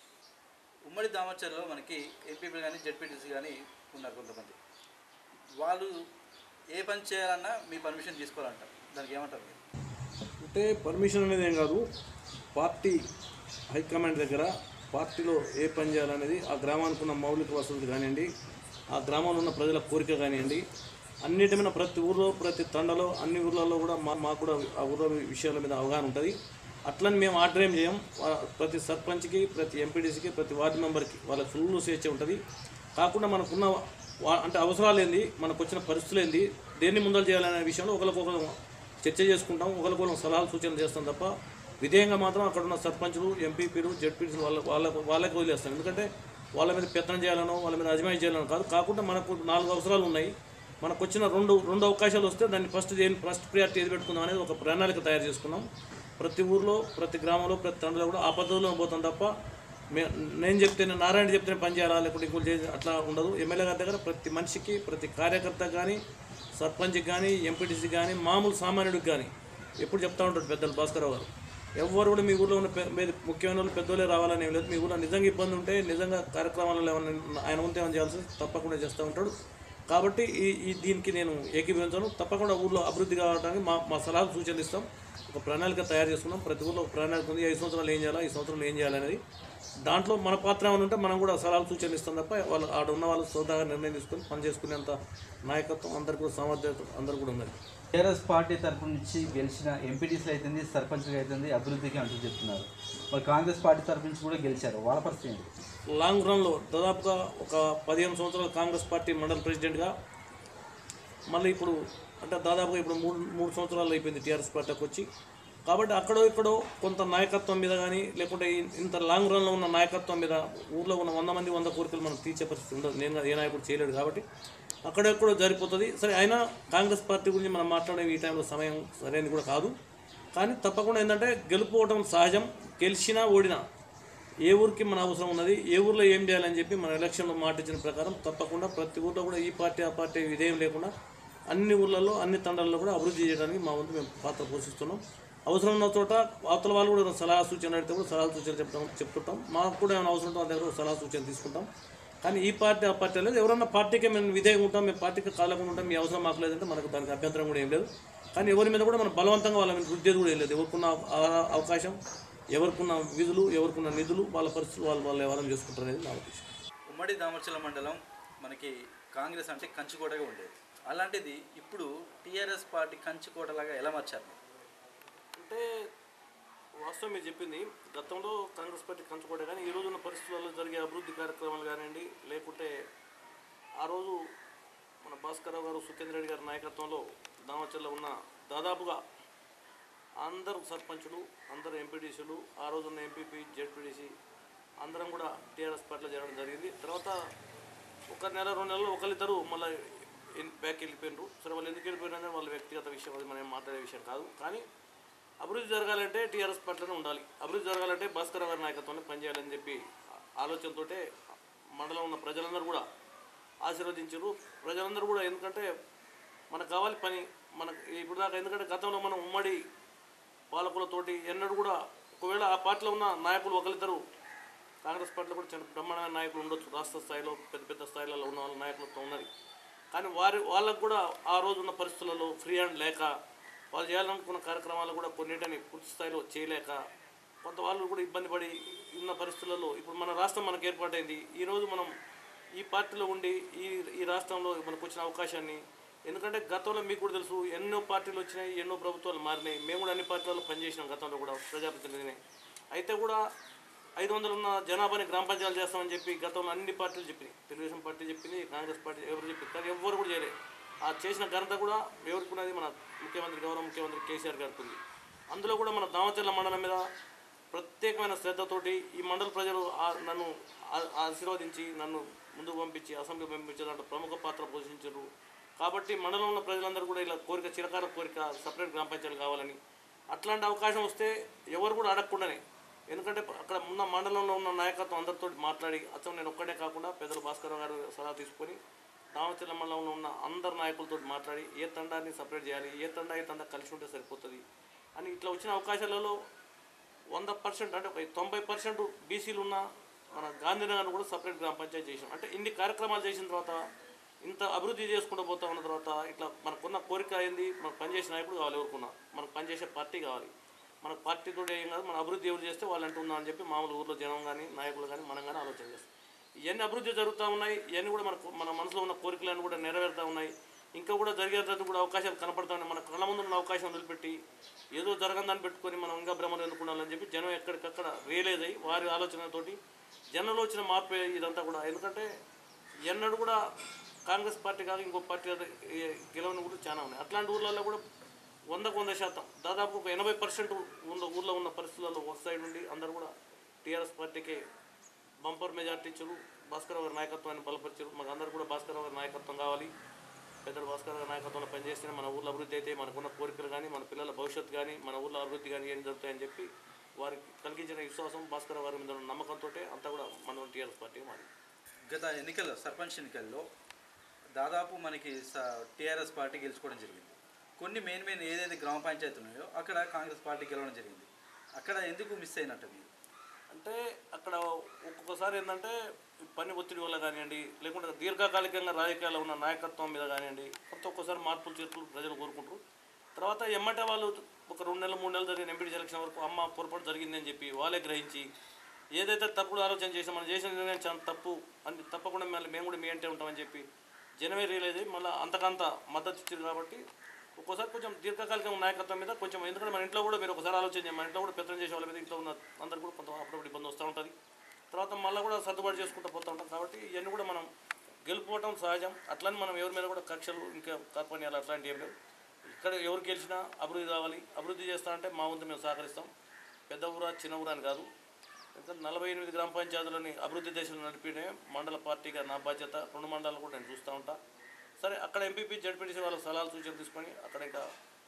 S4: ఉమ్మడి దామచర్లో మనకి ఎంపీపీ కానీ జెడ్పీటీసీ కానీ ఉన్నారు కొంతమంది వాళ్ళు ఏ పని చేయాలన్నా మీ పర్మిషన్ తీసుకోవాలంటారు దానికి ఏమంటారు మీరు
S1: అంటే పర్మిషన్ అనేది ఏం కాదు పార్టీ హైకమాండ్ దగ్గర పార్టీలో ఏ పని చేయాలనేది ఆ గ్రామానికి ఉన్న మౌలిక వసతులు కానివ్వండి ఆ గ్రామంలో ఉన్న ప్రజల కోరిక కానివ్వండి అన్నిటి మీద ప్రతి ఊర్లో ప్రతి తండలో అన్ని ఊర్లలో కూడా మా మాకు కూడా ఆ ఊర్లో విషయాల మీద అవగాహన ఉంటుంది అట్లని మేము ఆర్డర్ ఏం చేయం వా- ప్రతి సర్పంచ్కి ప్రతి ఎంపీటీసీకి ప్రతి వార్డు మెంబర్కి వాళ్ళకి ఫుల్ స్వేచ్ఛ ఉంటుంది కాకుండా మనకున్న వా- అంటే అవసరాలు ఏంది మనకు వచ్చిన పరిస్థితులు ఏంది దేన్ని ముందలు చేయాలనే విషయంలో ఒకరికొకరు చర్చ చేసుకుంటాం ఒకరికొకరు సలహాలు సూచనలు చేస్తాం తప్ప విధేయంగా మాత్రం అక్కడ ఉన్న సర్పంచులు ఎంపీపీలు జడ్పీలు వాళ్ళ వాళ్ళ వాళ్ళకి వదిలేస్తాం ఎందుకంటే వాళ్ళ మీద పెత్తనం చేయాలనో వాళ్ళ మీద అజమాయి చేయాలనో కాదు కాకుండా మనకు నాలుగు అవసరాలు ఉన్నాయి మనకు వచ్చిన రెండు రెండు అవకాశాలు వస్తే దాన్ని ఫస్ట్ దేని ఫస్ట్ ప్రియారిటీ ఏది పెట్టుకుందాం అనేది ఒక ప్రణాళిక తయారు చేసుకున్నాం ప్రతి ఊర్లో ప్రతి గ్రామంలో ప్రతి తండ్రిలో కూడా ఆ పద్ధతిలో పోతాం తప్ప మే నేను చెప్తేనే నారాయణ చెప్తేనే పని చేయాలా లేకుంటే ఇంకోటి చేసి అట్లా ఉండదు ఎమ్మెల్యే గారి దగ్గర ప్రతి మనిషికి ప్రతి కార్యకర్త కానీ సర్పంచ్కి కానీ ఎంపీటీసీ కానీ మామూలు సామాన్యుడికి కానీ ఎప్పుడు చెప్తా ఉంటాడు పెద్దలు భాస్కరరావు గారు ఎవరు కూడా మీ ఊర్లో ఉన్న పె- మీరు ముఖ్యమైన వాళ్ళు పెద్దోళ్ళే రావాలని ఏం లేదు మీ ఊర్లో నిజంగా ఇబ్బంది ఉంటే నిజంగా కార్యక్రమాలలో ఏమైనా ఆయన ఉంటే ఏమైనా చేయాల్సి వస్తే తప్పకుండా చేస్తూ ఉంటాడు కాబట్టి ఈ ఈ దీనికి నేను ఏకీభవించాను తప్పకుండా ఊర్లో అభివృద్ధి కావడానికి మా మా సలహాలు సూచనలు ఇస్తాం ఒక ప్రణాళిక తయారు చేసుకున్నాం ప్రతి ఊర్లో ఒక ప్రణాళిక ఉంది ఐదు సంవత్సరాలు ఏం చేయాలా ఈ సంవత్సరాలు ఏం చేయాలనేది దాంట్లో మన పాత్ర ఏమైనా ఉంటే మనం కూడా సలహాలు సూచనలు ఇస్తాం తప్ప వాళ్ళు ఆడ ఉన్న వాళ్ళు సొంతంగా నిర్ణయం తీసుకొని పని చేసుకునేంత నాయకత్వం అందరికీ కూడా సామర్థ్యత అందరు కూడా ఉన్నది
S7: టీఆర్ఎస్ పార్టీ తరపు నుంచి గెలిచిన ఎంపీటీసీలు అవుతుంది సర్పంచ్లు అవుతుంది అభివృద్ధికి అంటూ చెప్తున్నారు మరి కాంగ్రెస్ పార్టీ తరపు నుంచి కూడా గెలిచారు వాళ్ళ పరిస్థితి ఏంటి
S1: లాంగ్ రన్లో దాదాపుగా ఒక పదిహేను సంవత్సరాలు కాంగ్రెస్ పార్టీ మండల ప్రెసిడెంట్గా మళ్ళీ ఇప్పుడు అంటే దాదాపుగా ఇప్పుడు మూడు మూడు సంవత్సరాలు అయిపోయింది టీఆర్ఎస్ పార్టీకి వచ్చి కాబట్టి అక్కడో ఇక్కడో కొంత నాయకత్వం మీద కానీ లేకుంటే ఇ- ఇంత లాంగ్ రన్లో ఉన్న నాయకత్వం మీద ఊర్లో ఉన్న వంద మంది వంద కోరికలు మనం తీర్చే పరిస్థితి ఉండదు నేను ఏ నాయకుడు చేయలేడు కాబట్టి అక్కడెక్కడో జరిపోతుంది సరే అయినా కాంగ్రెస్ పార్టీ గురించి మనం మాట్లాడే ఈ టైంలో సమయం సరైనది కూడా కాదు కానీ తప్పకుండా ఏంటంటే గెలుపుకోవడం సహజం గెలిచినా ఓడినా ఏ ఊరికి మన అవసరం ఉన్నది ఏ ఊర్లో ఏం చేయాలని చెప్పి మన ఎలక్షన్లో మాట ఇచ్చిన ప్రకారం తప్పకుండా ప్రతి ఊర్లో కూడా ఈ పార్టీ ఆ పార్టీ విధేయం లేకుండా అన్ని ఊర్లలో అన్ని తండాల్లో కూడా అభివృద్ధి చేయడానికి మా వంతు మేము పాత్ర పోషిస్తున్నాం అవసరం ఉన్న చోట అవతల వాళ్ళు కూడా సలహా సూచన అడిగితే కూడా సలహా సూచన చెప్తాం చెప్తుంటాం మాకు కూడా ఏమైనా అవసరం ఉంటే వాళ్ళ దగ్గర కూడా సలహా సూచన తీసుకుంటాం కానీ ఈ పార్టీ ఆ పార్టీ లేదు ఎవరన్నా పార్టీకి మేము విధేయంగా ఉంటాం మేము పార్టీకి కాలకుండా ఉంటాం మీ అవసరం మాకు లేదంటే మనకు దానికి అభ్యంతరం కూడా ఏం లేదు కానీ ఎవరి మీద కూడా మనం బలవంతంగా వాళ్ళ మీద రుద్దేది కూడా ఏం లేదు ఎవరికున్న ఆ- అవకాశం ఎవరికున్న విధులు ఎవరికున్న నిధులు వాళ్ళ పరిస్థితులు వాళ్ళు వాళ్ళు వ్యవహారం చేసుకుంటారు అనేది నా ఉద్దేశం
S4: ఉమ్మడి దామర్చల మండలం మనకి కాంగ్రెస్ అంటే కంచుకోటగా ఉండేది అలాంటిది ఇప్పుడు టీఆర్ఎస్ పార్టీ కంచుకోటలాగా ఎలా మార్చారు మీరు?
S6: అంటే వాస్తవం మీరు చెప్పింది గతంలో కాంగ్రెస్ పార్టీ కంచుకోటే కానీ ఈ రోజున్న పరిస్థితులలో జరిగే అభివృద్ధి కార్యక్రమాలు కానివ్వండి లేకుంటే ఆ రోజు మన భాస్కరరావు గారు సుఖేంద్ర రెడ్డి గారి నాయకత్వంలో దామచర్లో ఉన్న దాదాపుగా అందరూ సర్పంచులు అందరు ఎంపీటీసీలు ఆ రోజున్న ఎంపీపీ జెడ్పీటీసీ అందరం కూడా టీఆర్ఎస్ పార్టీలో చేరడం జరిగింది తర్వాత ఒక నెల రెండు నెలలు ఒకరిద్దరు మళ్ళీ బ్యాక్ వెళ్ళిపోయినారు సరే వాళ్ళు ఎందుకు వెళ్ళిపోయినారని వాళ్ళ వ్యక్తిగత విషయం అది మనం మాట్లాడే విషయం కాదు కానీ అభివృద్ధి జరగాలంటే టీఆర్ఎస్ పార్టీలోనే ఉండాలి అభివృద్ధి జరగాలంటే భాస్కర్ గారి నాయకత్వంలో పనిచేయాలని చెప్పి ఆలోచనతోటే మండలం ఉన్న ప్రజలందరూ కూడా ఆశీర్వదించారు ప్రజలందరూ కూడా ఎందుకంటే మనకు కావాలి పని మనకు ఇప్పుడు దాకా ఎందుకంటే గతంలో మనం ఉమ్మడి పాలకులతోటి ఎన్నడూ కూడా ఒకవేళ ఆ పార్టీలో ఉన్న నాయకులు ఒకరిద్దరు కాంగ్రెస్ పార్టీలో కూడా చిన్న బ్రహ్మాండమైన నాయకులు ఉండొచ్చు రాష్ట్ర స్థాయిలో పెద్ద పెద్ద స్థాయిలలో ఉన్న వాళ్ళ నాయకులతో ఉన్నది కానీ వారి వాళ్ళకు కూడా ఆ రోజు ఉన్న పరిస్థితులలో ఫ్రీ హ్యాండ్ లేక వాళ్ళు చేయాలనుకున్న కార్యక్రమాలు కూడా కొన్నిటిని పూర్తి స్థాయిలో చేయలేక కొంత వాళ్ళు కూడా ఇబ్బంది పడి ఉన్న పరిస్థితులలో ఇప్పుడు మన రాష్ట్రం మనకు ఏర్పాటైంది ఈరోజు మనం ఈ పార్టీలో ఉండి ఈ ఈ రాష్ట్రంలో మనకు వచ్చిన అవకాశాన్ని ఎందుకంటే గతంలో మీకు కూడా తెలుసు ఎన్నో పార్టీలు వచ్చినాయి ఎన్నో ప్రభుత్వాలు మారినాయి మేము కూడా అన్ని పార్టీలలో పనిచేసినాం గతంలో కూడా ప్రజాప్రతినిధిని అయితే కూడా ఐదు వందలు ఉన్న జనాభాని గ్రామ పంచాయతీలు చేస్తామని చెప్పి గతంలో అన్ని పార్టీలు చెప్పినాయి తెలుగుదేశం పార్టీ చెప్పింది కాంగ్రెస్ పార్టీ ఎవరు చెప్పింది కానీ ఎవరు కూడా చేయలేదు ఆ చేసిన ఘనత కూడా ఎవరికి ఉన్నది మన ముఖ్యమంత్రి గౌరవ ముఖ్యమంత్రి కేసీఆర్ గారికి ఉంది అందులో కూడా మన దామచర్ల మండలం మీద ప్రత్యేకమైన శ్రద్ధతోటి ఈ మండల ప్రజలు ఆ- నన్ను ఆ- ఆశీర్వదించి నన్ను ముందుకు పంపించి అసెంబ్లీ పంపించే దాంట్లో ప్రముఖ పాత్ర పోషించారు కాబట్టి మండలంలో ఉన్న ప్రజలందరూ కూడా ఇలా కోరిక చిరకాల కోరిక సపరేట్ గ్రామ పంచాయతీలు కావాలని అట్లాంటి అవకాశం వస్తే ఎవరు కూడా అడగకుండానే ఎందుకంటే అక్కడ ఉన్న మండలంలో ఉన్న నాయకత్వం అందరితో మాట్లాడి అచ్చం నేను ఒక్కడే కాకుండా పెద్దలు భాస్కర్ గారు సలహా తీసుకొని దామచర్ల మండలంలో ఉన్న అందరు నాయకులతో మాట్లాడి ఏ తండాన్ని సపరేట్ చేయాలి ఏ తండా ఏ తండా కలిసి ఉంటే సరిపోతుంది అని ఇట్లా వచ్చిన అవకాశాలలో వంద పర్సెంట్ అంటే ఒక తొంభై పర్సెంట్ బీసీలు ఉన్న మన గాంధీనగర్ కూడా సపరేట్ గ్రామ పంచాయతీ చేసాం అంటే ఇన్ని కార్యక్రమాలు చేసిన తర్వాత ఇంత అభివృద్ధి చేసుకుంటూ పోతా ఉన్న తర్వాత ఇట్లా మనకున్న కోరిక అయింది మనకు పనిచేసే నాయకుడు కావాలి ఎవరుకున్నా మనకు పనిచేసే పార్టీ కావాలి మన పార్టీతో ఏం కాదు మన అభివృద్ధి ఎవరు చేస్తే వాళ్ళు అంటున్నా అని చెప్పి మామూలు ఊర్లో జనం కానీ నాయకులు కానీ మనం కానీ ఆలోచన చేస్తాం ఇవన్నీ అభివృద్ధి జరుగుతూ ఉన్నాయి ఇవన్నీ కూడా మనకు మన మనసులో ఉన్న కోరికలన్నీ కూడా నెరవేరుతూ ఉన్నాయి ఇంకా కూడా జరిగేటట్టు కూడా అవకాశాలు కనపడతా ఉన్నాయి మన కళ్ళ ముందు ఉన్న అవకాశం వదిలిపెట్టి ఏదో జరగందని పెట్టుకొని మనం ఇంకా భ్రమలు ఎందుకున్నాలని చెప్పి జనం ఎక్కడికక్కడ రియలైజ్ అయ్యి వారి ఆలోచనతోటి జనంలో వచ్చిన మార్పు ఇదంతా కూడా ఎందుకంటే ఎన్నడూ కూడా కాంగ్రెస్ పార్టీ కాక ఇంకో పార్టీ గెలవని కూడా చాలా ఉన్నాయి అట్లాంటి ఊర్లలో కూడా వందకు వంద శాతం దాదాపు ఒక ఎనభై పర్సెంట్ ఉన్న ఊర్లో ఉన్న పరిస్థితులలో ఒక సైడ్ నుండి అందరూ కూడా టీఆర్ఎస్ పార్టీకే బంపర్ మెజార్టీ ఇచ్చారు భాస్కర్ గారి నాయకత్వాన్ని బలపరిచారు మాకు అందరూ కూడా భాస్కర్ గారి నాయకత్వం కావాలి పెద్దలు భాస్కర్ గారి నాయకత్వంలో పనిచేస్తేనే మన ఊర్లో అభివృద్ధి అయితే మనకున్న కోరికలు కానీ మన పిల్లల భవిష్యత్తు కానీ మన ఊర్లో అభివృద్ధి కానీ ఏం జరుగుతాయని చెప్పి వారికి కలిగించిన విశ్వాసం భాస్కర్ గారి మీద ఉన్న నమ్మకంతో అంతా కూడా మన టీఆర్ఎస్ పార్టీ మాది
S7: గత ఎన్నికల్లో సర్పంచ్ ఎన్నికల్లో దాదాపు మనకి టీఆర్ఎస్ పార్టీ గెలుచుకోవడం జరిగింది కొన్ని మెయిన్ మెయిన్ ఏదైతే గ్రామ పంచాయతీ ఉన్నాయో అక్కడ కాంగ్రెస్ పార్టీ గెలవడం జరిగింది అక్కడ ఎందుకు మిస్ అయినట్టు మీరు
S6: అంటే అక్కడ ఒక్కొక్కసారి ఏంటంటే పని ఒత్తిడి వల్ల కానివ్వండి లేకుంటే దీర్ఘకాలికంగా రాజకీయాల్లో ఉన్న నాయకత్వం మీద కానివ్వండి కొంత ఒక్కోసారి మార్పులు చేర్పులు ప్రజలు కోరుకుంటారు తర్వాత ఎమ్మటే వాళ్ళు ఒక రెండు నెలలు మూడు నెలలు జరిగిన ఎంపీ సెలక్షన్ వరకు అమ్మ పొరపాటు జరిగిందని చెప్పి వాళ్ళే గ్రహించి ఏదైతే తప్పుడు ఆలోచన చేసాం మనం చేసిన నిర్ణయం చాలా తప్పు అని తప్పకుండా మళ్ళీ మేము కూడా మీ అంటే ఉంటామని చెప్పి జనమే రియలైజ్ అయ్యి మళ్ళీ అంతకంత మద్దతు ఇచ్చారు కాబట్టి ఒక్కోసారి కొంచెం దీర్ఘకాలిక నాయకత్వం మీద కొంచెం ఎందుకంటే మన ఇంట్లో కూడా మీరు ఒకసారి ఆలోచన చేయండి మన ఇంట్లో కూడా పెత్తనం చేసే వాళ్ళ మీద ఇంట్లో ఉన్న అందరు కూడా కొంత అప్పుడప్పుడు ఇబ్బంది వస్తూ ఉంటుంది తర్వాత మళ్ళీ కూడా సర్దుబాటు చేసుకుంటూ పోతూ ఉంటాం కాబట్టి ఇవన్నీ కూడా మనం గెలుపుకోవటం సహజం అట్లని మనం ఎవరి మీద కూడా కక్షలు ఇంకా కార్పణ్యాలు అట్లాంటివి ఏం లేవు ఇక్కడ ఎవరు గెలిచినా అభివృద్ధి కావాలి అభివృద్ధి చేస్తా అంటే మా వంతు మేము సహకరిస్తాం పెద్ద ఊరా చిన్న ఊరా అని కాదు ఎందుకంటే నలభై ఎనిమిది గ్రామ పంచాయతీలని అభివృద్ధి దేశంలో నడిపినే మండల పార్టీగా నా బాధ్యత రెండు మండలాలు కూడా నేను చూస్తూ ఉంటా సరే అక్కడ ఎంపీపీ జడ్పీటీసీ వాళ్ళ సలహాలు సూచనలు తీసుకొని అక్కడ ఇంకా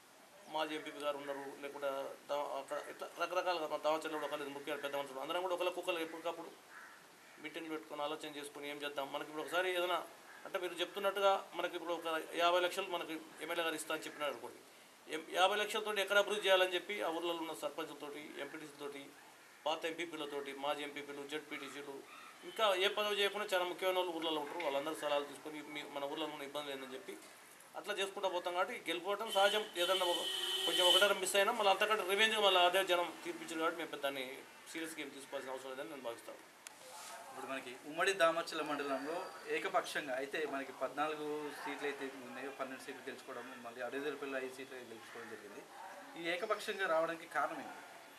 S6: మాజీ ఎంపీ గారు ఉన్నారు లేకుంటే దా- అక్కడ ఇట్లా రకరకాలుగా మా దావచర్లు కూడా ఒకళ్ళు ముఖ్యమైన పెద్ద మనుషులు అందరం కూడా ఒకళ్ళ కుక్కలు ఎప్పటికప్పుడు మీటింగ్లు పెట్టుకొని ఆలోచన చేసుకొని ఏం చేద్దాం మనకి ఇప్పుడు ఒకసారి ఏదైనా అంటే మీరు చెప్తున్నట్టుగా మనకి ఇప్పుడు ఒక యాభై లక్షలు మనకి ఎమ్మెల్యే గారు ఇస్తా అని చెప్పినారు అనుకోండి ఎం- యాభై లక్షలతో ఎక్కడ అభివృద్ధి చేయాలని చెప్పి ఆ ఊర్లలో ఉన్న సర్పంచులతోటి ఎంపీటీసీతోటి పాత ఎంపీపీలతోటి మాజీ ఎంపీపీలు జడ్పీటీసీలు ఇంకా ఏ పదవి చేయకుండా చాలా ముఖ్యమైన వాళ్ళు ఊర్లలో ఉంటారు వాళ్ళందరూ సలహాలు తీసుకొని మీ మన ఊర్లో ఉన్న ఇబ్బంది లేదని చెప్పి అట్లా చేసుకుంటూ పోతాం కాబట్టి గెలిపోవటం సహజం ఏదన్నా ఒక- కొంచెం ఒకటారు మిస్ అయినా మళ్ళీ అంతకంటే రివెంజ్ మళ్ళీ అదే జనం తీర్పించారు కాబట్టి మేము దాన్ని సీరియస్గా ఏం తీసుకోవాల్సిన అవసరం లేదని నేను భావిస్తాను
S7: ఇప్పుడు మనకి ఉమ్మడి దామర్చల మండలంలో ఏకపక్షంగా అయితే మనకి పద్నాలుగు సీట్లు అయితే ఉన్నాయో పన్నెండు సీట్లు గెలుచుకోవడం మళ్ళీ అడవిదలపల్లి ఐదు సీట్లు గెలుచుకోవడం జరిగింది ఈ ఏకపక్షంగా రావడానికి కారణం ఏంటి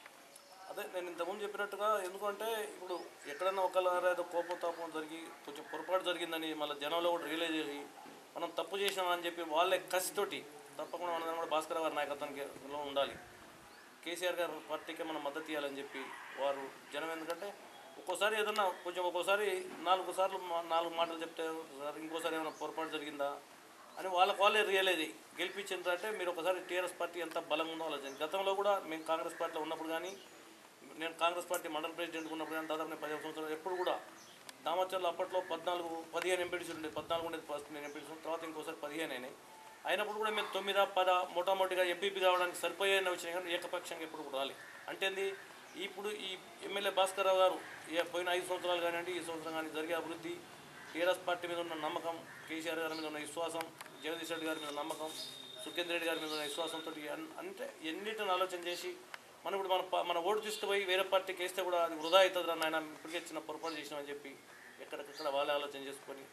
S6: అదే నేను ఇంతకుముందు చెప్పినట్టుగా ఎందుకంటే ఇప్పుడు ఎక్కడన్నా ఒకళ్ళ ఏదో కోపం తాపం జరిగి కొంచెం పొరపాటు జరిగిందని మళ్ళీ జనంలో కూడా రియలైజ్ చేసి మనం తప్పు చేసినామని చెప్పి వాళ్ళే కసితోటి తప్పకుండా మనం కూడా భాస్కర్ గారి నాయకత్వానికి లో ఉండాలి కేసీఆర్ గారి పార్టీకి మనం మద్దతు ఇవ్వాలని చెప్పి వారు జనం ఎందుకంటే ఒక్కోసారి ఏదన్నా కొంచెం ఒక్కోసారి నాలుగు సార్లు మా- నాలుగు మాటలు చెప్తే సార్ ఇంకోసారి ఏమైనా పొరపాటు జరిగిందా అని వాళ్ళకి వాళ్ళే రియలైజ్ అయ్యి గెలిపించిందంటే మీరు ఒకసారి టీఆర్ఎస్ పార్టీ ఎంత బలంగా ఉందో ఆలోచన గతంలో కూడా మేము కాంగ్రెస్ పార్టీలో ఉన్నప్పుడు కానీ నేను కాంగ్రెస్ పార్టీ మండల ప్రెసిడెంట్ ఉన్నప్పుడు కానీ దాదాపు నేను పదిహేను సంవత్సరాలు ఎప్పుడు కూడా దామచర్లు అప్పట్లో పద్నాలుగు పదిహేను ఎంపీటీసీ ఉండేది పద్నాలుగు ఉండేది ఫస్ట్ నేను ఎంపీటీసీ తర్వాత ఇంకోసారి పదిహేను అయినాయి అయినప్పుడు కూడా మేము తొమ్మిది పద మొట్టమొదటిగా ఎంపీపీ కావడానికి సరిపోయాయని వచ్చినాయి కానీ ఏకపక్షంగా ఎప్పుడు కూడా రాలి అంటే ఏంది ఇప్పుడు ఈ ఎమ్మెల్యే భాస్కర్ రావు గారు ఏ- పోయిన ఐదు సంవత్సరాలు కానివ్వండి ఈ సంవత్సరం కానీ జరిగే అభివృద్ధి టీఆర్ఎస్ పార్టీ మీద ఉన్న నమ్మకం కేసీఆర్ గారి మీద ఉన్న విశ్వాసం జగదీష్ రెడ్డి గారి మీద నమ్మకం సుఖేంద్ర రెడ్డి గారి మీద ఉన్న విశ్వాసంతో అంటే ఎన్నిటిని ఆలోచన చేసి మనం ఇప్పుడు మన ప- మన ఓటు తీసుకుపోయి వేరే పార్టీకి వేస్తే కూడా అది వృధా అవుతుంది రా నాయన ఇప్పటికే చిన్న పొరపాటు చేసినామని చెప్పి ఎక్కడికక్కడ వాళ్ళే ఆలోచన చేసుకొని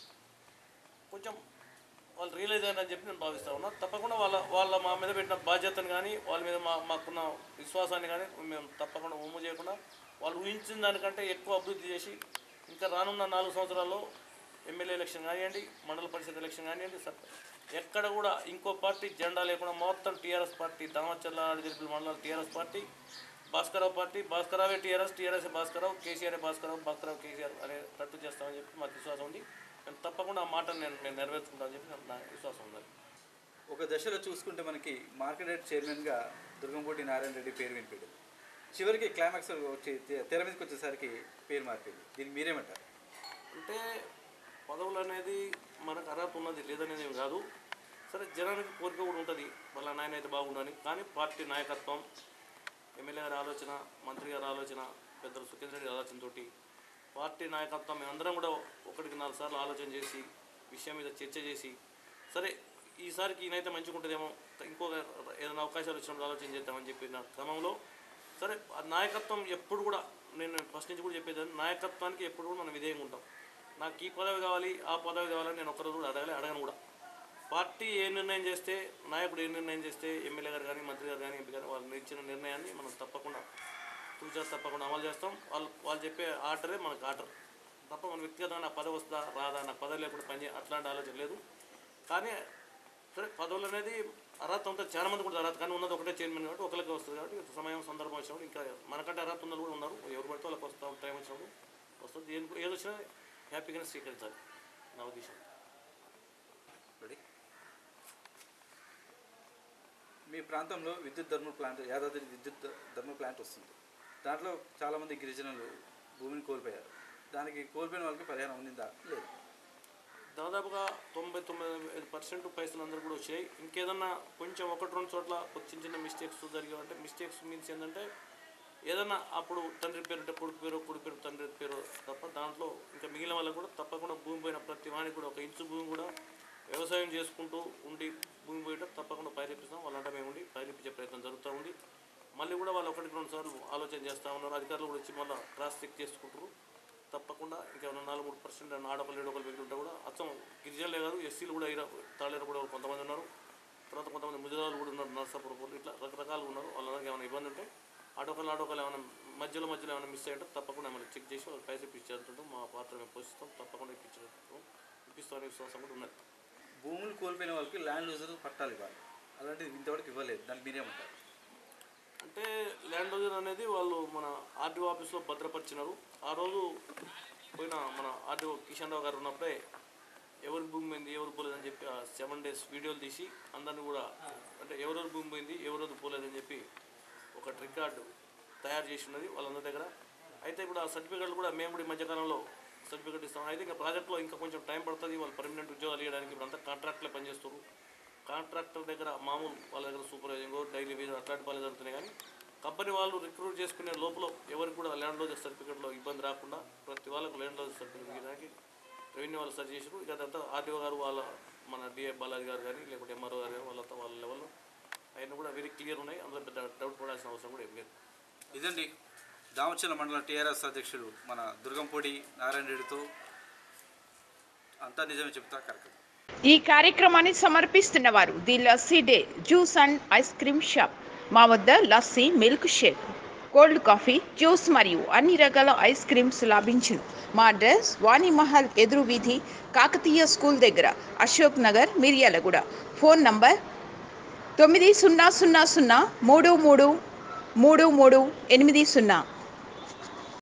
S6: కొంచెం వాళ్ళు రియలైజ్ అయ్యారని చెప్పి నేను భావిస్తా ఉన్నా తప్పకుండా వాళ్ళ వాళ్ళ మా మీద పెట్టిన బాధ్యతను కానీ వాళ్ళ మీద మా మాకున్న విశ్వాసాన్ని కానీ మేము తప్పకుండా ఒమ్ము చేయకుండా వాళ్ళు ఊహించిన దానికంటే ఎక్కువ అభివృద్ధి చేసి ఇంకా రానున్న నాలుగు సంవత్సరాల్లో ఎమ్మెల్యే ఎలక్షన్ కానివ్వండి మండల పరిషత్ ఎలక్షన్ కానివ్వండి సర్ ఎక్కడ కూడా ఇంకో పార్టీ జెండా లేకుండా మొత్తం టీఆర్ఎస్ పార్టీ దామచర్ల అడిగిరిపల్లి మండలం టీఆర్ఎస్ పార్టీ భాస్కరరావు పార్టీ భాస్కరరావే TRS TRS Bhaskararao KCR Bhaskararao Bhaskararao KCR అనే రట్టు చేస్తామని చెప్పి మాకు విశ్వాసం ఉంది నేను తప్పకుండా ఆ మాటను నేను నేను నెరవేర్చుకుంటానని చెప్పి నాకు నా విశ్వాసం ఉంది
S7: ఒక దశలో చూసుకుంటే మనకి మార్కెట్ రేట్ చైర్మన్గా దుర్గంపూటి నారాయణ రెడ్డి పేరు వినిపించింది చివరికి క్లైమాక్స్ వచ్చి తె- తెర మీదకి వచ్చేసరికి పేరు మారిపోయింది దీన్ని మీరేమంటారు
S6: అంటే పదవులు అనేది మనకు అర్హత ఉన్నది లేదనేది ఏం కాదు సరే జనానికి కోరిక కూడా ఉంటుంది వాళ్ళ నాయన అయితే బాగుండని కానీ పార్టీ నాయకత్వం ఎమ్మెల్యే గారి ఆలోచన మంత్రి గారి ఆలోచన పెద్దలు సుఖేంద్ర రెడ్డి ఆలోచనతోటి పార్టీ నాయకత్వం మేమందరం కూడా ఒకటికి నాలుగు సార్లు ఆలోచన చేసి విషయం మీద చర్చ చేసి సరే ఈసారికి ఈయనైతే మంచిగా ఉంటుందేమో ఇంకో ఏదైనా అవకాశాలు వచ్చినప్పుడు ఆలోచన చేద్దామని చెప్పిన క్రమంలో సరే ఆ నాయకత్వం ఎప్పుడు కూడా నేను ఫస్ట్ నుంచి కూడా చెప్పేది నాయకత్వానికి ఎప్పుడు కూడా మనం విధేయంగా ఉంటాం నాకు ఈ పదవి కావాలి ఆ పదవి కావాలని నేను ఒక్కరోజు కూడా అడగాలి అడగను కూడా పార్టీ ఏ నిర్ణయం చేస్తే నాయకుడు ఏ నిర్ణయం చేస్తే ఎమ్మెల్యే గారు కానీ మంత్రి గారు కానీ ఎంపీ గారు వాళ్ళు ఇచ్చిన నిర్ణయాన్ని మనం తప్పకుండా తూచా తప్పకుండా అమలు చేస్తాం వాళ్ళు వాళ్ళు చెప్పే ఆర్డరే మనకు ఆర్డర్ తప్ప మన వ్యక్తిగతంగా నాకు పదవి వస్తుందా రాదా నాకు పదవి లేకుండా పని చేయ- అట్లాంటి ఆలోచన లేదు కానీ సరే పదవులు అనేది అర్హత ఉంటుంది చాలా మంది కూడా అర్హత కానీ ఉన్నది ఒకటే చైర్మన్ కాబట్టి ఒకరికి వస్తుంది కాబట్టి సమయం సందర్భం వచ్చినప్పుడు ఇంకా మనకంటే అర్హత ఉన్న వాళ్ళు కూడా ఉన్నారు ఎవరు పడితే వాళ్ళకి వస్తూ టైం వచ్చినప్పుడు వస్తుంది దేనికి ఏది వచ్చినా హ్యాపీగానే స్వీకరించాలి నా ఉద్దేశం
S7: రెడీ మీ ప్రాంతంలో విద్యుత్ ధర్మల్ ప్లాంట్ యాదాద్రి విద్యుత్ ధర్మల్ ప్లాంట్ వస్తుంది దాంట్లో చాలామంది గిరిజనులు భూమిని కోల్పోయారు దానికి కోల్పోయిన వాళ్ళకి పరిహారం అందిందా లేదు
S6: దాదాపుగా తొంభై తొమ్మిది పర్సెంట్ పైసలు అందరూ కూడా వచ్చాయి ఇంకేదన్నా కొంచెం ఒకటి రెండు చోట్ల ఒక చిన్న చిన్న మిస్టేక్స్ జరిగాయి అంటే మిస్టేక్స్ మీన్స్ ఏంటంటే ఏదన్నా అప్పుడు తండ్రి పేరు అంటే కొడుకు పేరు కొడుకు పేరు తండ్రి పేరు తప్ప దాంట్లో ఇంకా మిగిలిన వాళ్ళకు కూడా తప్పకుండా భూమి పోయిన ప్రతి వానికి కూడా ఒక ఇంచు భూమి కూడా వ్యవసాయం చేసుకుంటూ ఉండి భూమి పోయేట తప్పకుండా పైరెప్పిస్తాం వాళ్ళంటే మేము ఉండి పైరెప్పించే ప్రయత్నం జరుగుతూ ఉంది మళ్ళీ కూడా వాళ్ళు ఒకటికి రెండు సార్లు ఆలోచన చేస్తూ ఉన్నారు అధికారులు కూడా వచ్చి మళ్ళీ క్రాస్ చెక్ చేసుకుంటారు తప్పకుండా ఇంకేమైనా నాలుగు మూడు పర్సెంట్ ఆడపల్లి ఏడొకరు మిగిలి ఉంటే కూడా అచ్చం గిరిజనులే కాదు ఎస్సీలు కూడా ఇరా తాళేరు కూడా కొంతమంది ఉన్నారు తర్వాత కొంతమంది ముజరాలు కూడా ఉన్నారు నర్సాపురం పోలు ఇట్లా రకరకాలుగా ఉన్నారు వాళ్ళకి ఏమైనా ఇబ్బంది ఉంటే ఆటోకలు ఆటోకలు ఏమైనా మధ్యలో మధ్యలో ఏమైనా మిస్ అయ్యంటే తప్పకుండా ఏమైనా చెక్ చేసి వాళ్ళు పైసలు ఇప్పించేస్తుంటాం మా పాత్ర మేము పోషిస్తాం తప్పకుండా ఇప్పించేస్తాం ఇప్పిస్తామనే విశ్వాసం కూడా ఉన్నది
S7: భూములు కోల్పోయిన వాళ్ళకి ల్యాండ్ యూజర్ పట్టాలి ఇవ్వాలి అలాంటిది ఇంతవరకు ఇవ్వలేదు దానికి మీరేమంటారు
S6: అంటే ల్యాండ్ ఓజర్ అనేది వాళ్ళు మన ఆర్డీఓ ఆఫీస్లో భద్రపరిచినారు ఆ రోజు పోయిన మన ఆర్డీఓ కిషన్ రావు గారు ఉన్నప్పుడే ఎవరి భూమి పోయింది ఎవరు పోలేదని చెప్పి ఆ సెవెన్ డేస్ వీడియోలు తీసి అందరిని కూడా అంటే ఎవరెవరు భూమి పోయింది ఎవరెవరు పోలేదని చెప్పి ఒక రికార్డు తయారు చేసి ఉన్నది వాళ్ళందరి దగ్గర అయితే ఇప్పుడు ఆ సర్టిఫికెట్లు కూడా మేము కూడా ఈ మధ్యకాలంలో సర్టిఫికెట్ ఇస్తాం అయితే ఇంకా ప్రాజెక్ట్లో ఇంకా కొంచెం టైం పడుతుంది వాళ్ళు పర్మనెంట్ ఉద్యోగాలు ఇవ్వడానికి ఇప్పుడు అంతా కాంట్రాక్ట్లే పనిచేస్తారు కాంట్రాక్టర్ దగ్గర మామూలు వాళ్ళ దగ్గర సూపర్వైజింగ్ డైలీ వేజ్ అట్లాంటి పనులు జరుగుతున్నాయి కానీ కంపెనీ వాళ్ళు రిక్రూట్ చేసుకునే లోపల ఎవరికి కూడా ల్యాండ్ లోజర్ సర్టిఫికేట్లో ఇబ్బంది రాకుండా ప్రతి వాళ్ళకు ల్యాండ్ లోజర్ సర్టిఫికేట్ ఇవ్వడానికి రెవెన్యూ వాళ్ళు సర్చ్ చేసారు ఇక అదంతా ఆర్డీఓ గారు వాళ్ళ మన డిఏ బాలాజీ గారు కానీ లేకపోతే ఎంఆర్ఓ గారు కానీ వాళ్ళతో వాళ్ళ లెవెల్లో అవన్నీ కూడా వెరీ క్లియర్ ఉన్నాయి అందులో పెద్ద డౌట్ పడాల్సిన అవసరం కూడా ఏం లేదు
S7: ఇదండి దామచల మండలం టీఆర్ఎస్ అధ్యక్షులు మన దుర్గంపూడి నారాయణ రెడ్డితో అంతా నిజమే చెప్తా కార్యక్రమం
S3: ఈ కార్యక్రమాన్ని సమర్పిస్తున్న వారు the lassi day juice and ice cream shop మా వద్ద lassi milkshake cold coffee juice మరియు అన్ని రకాల ఐస్ క్రీమ్స్ లభించును మా అడ్రస్ వాణిమహల్ ఎదురు వీధి కాకతీయ స్కూల్ దగ్గర అశోక్ నగర్ మిర్యాలగూడ ఫోన్ నంబర్ తొమ్మిది సున్నా సున్నా సున్నా మూడు మూడు మూడు మూడు ఎనిమిది సున్నా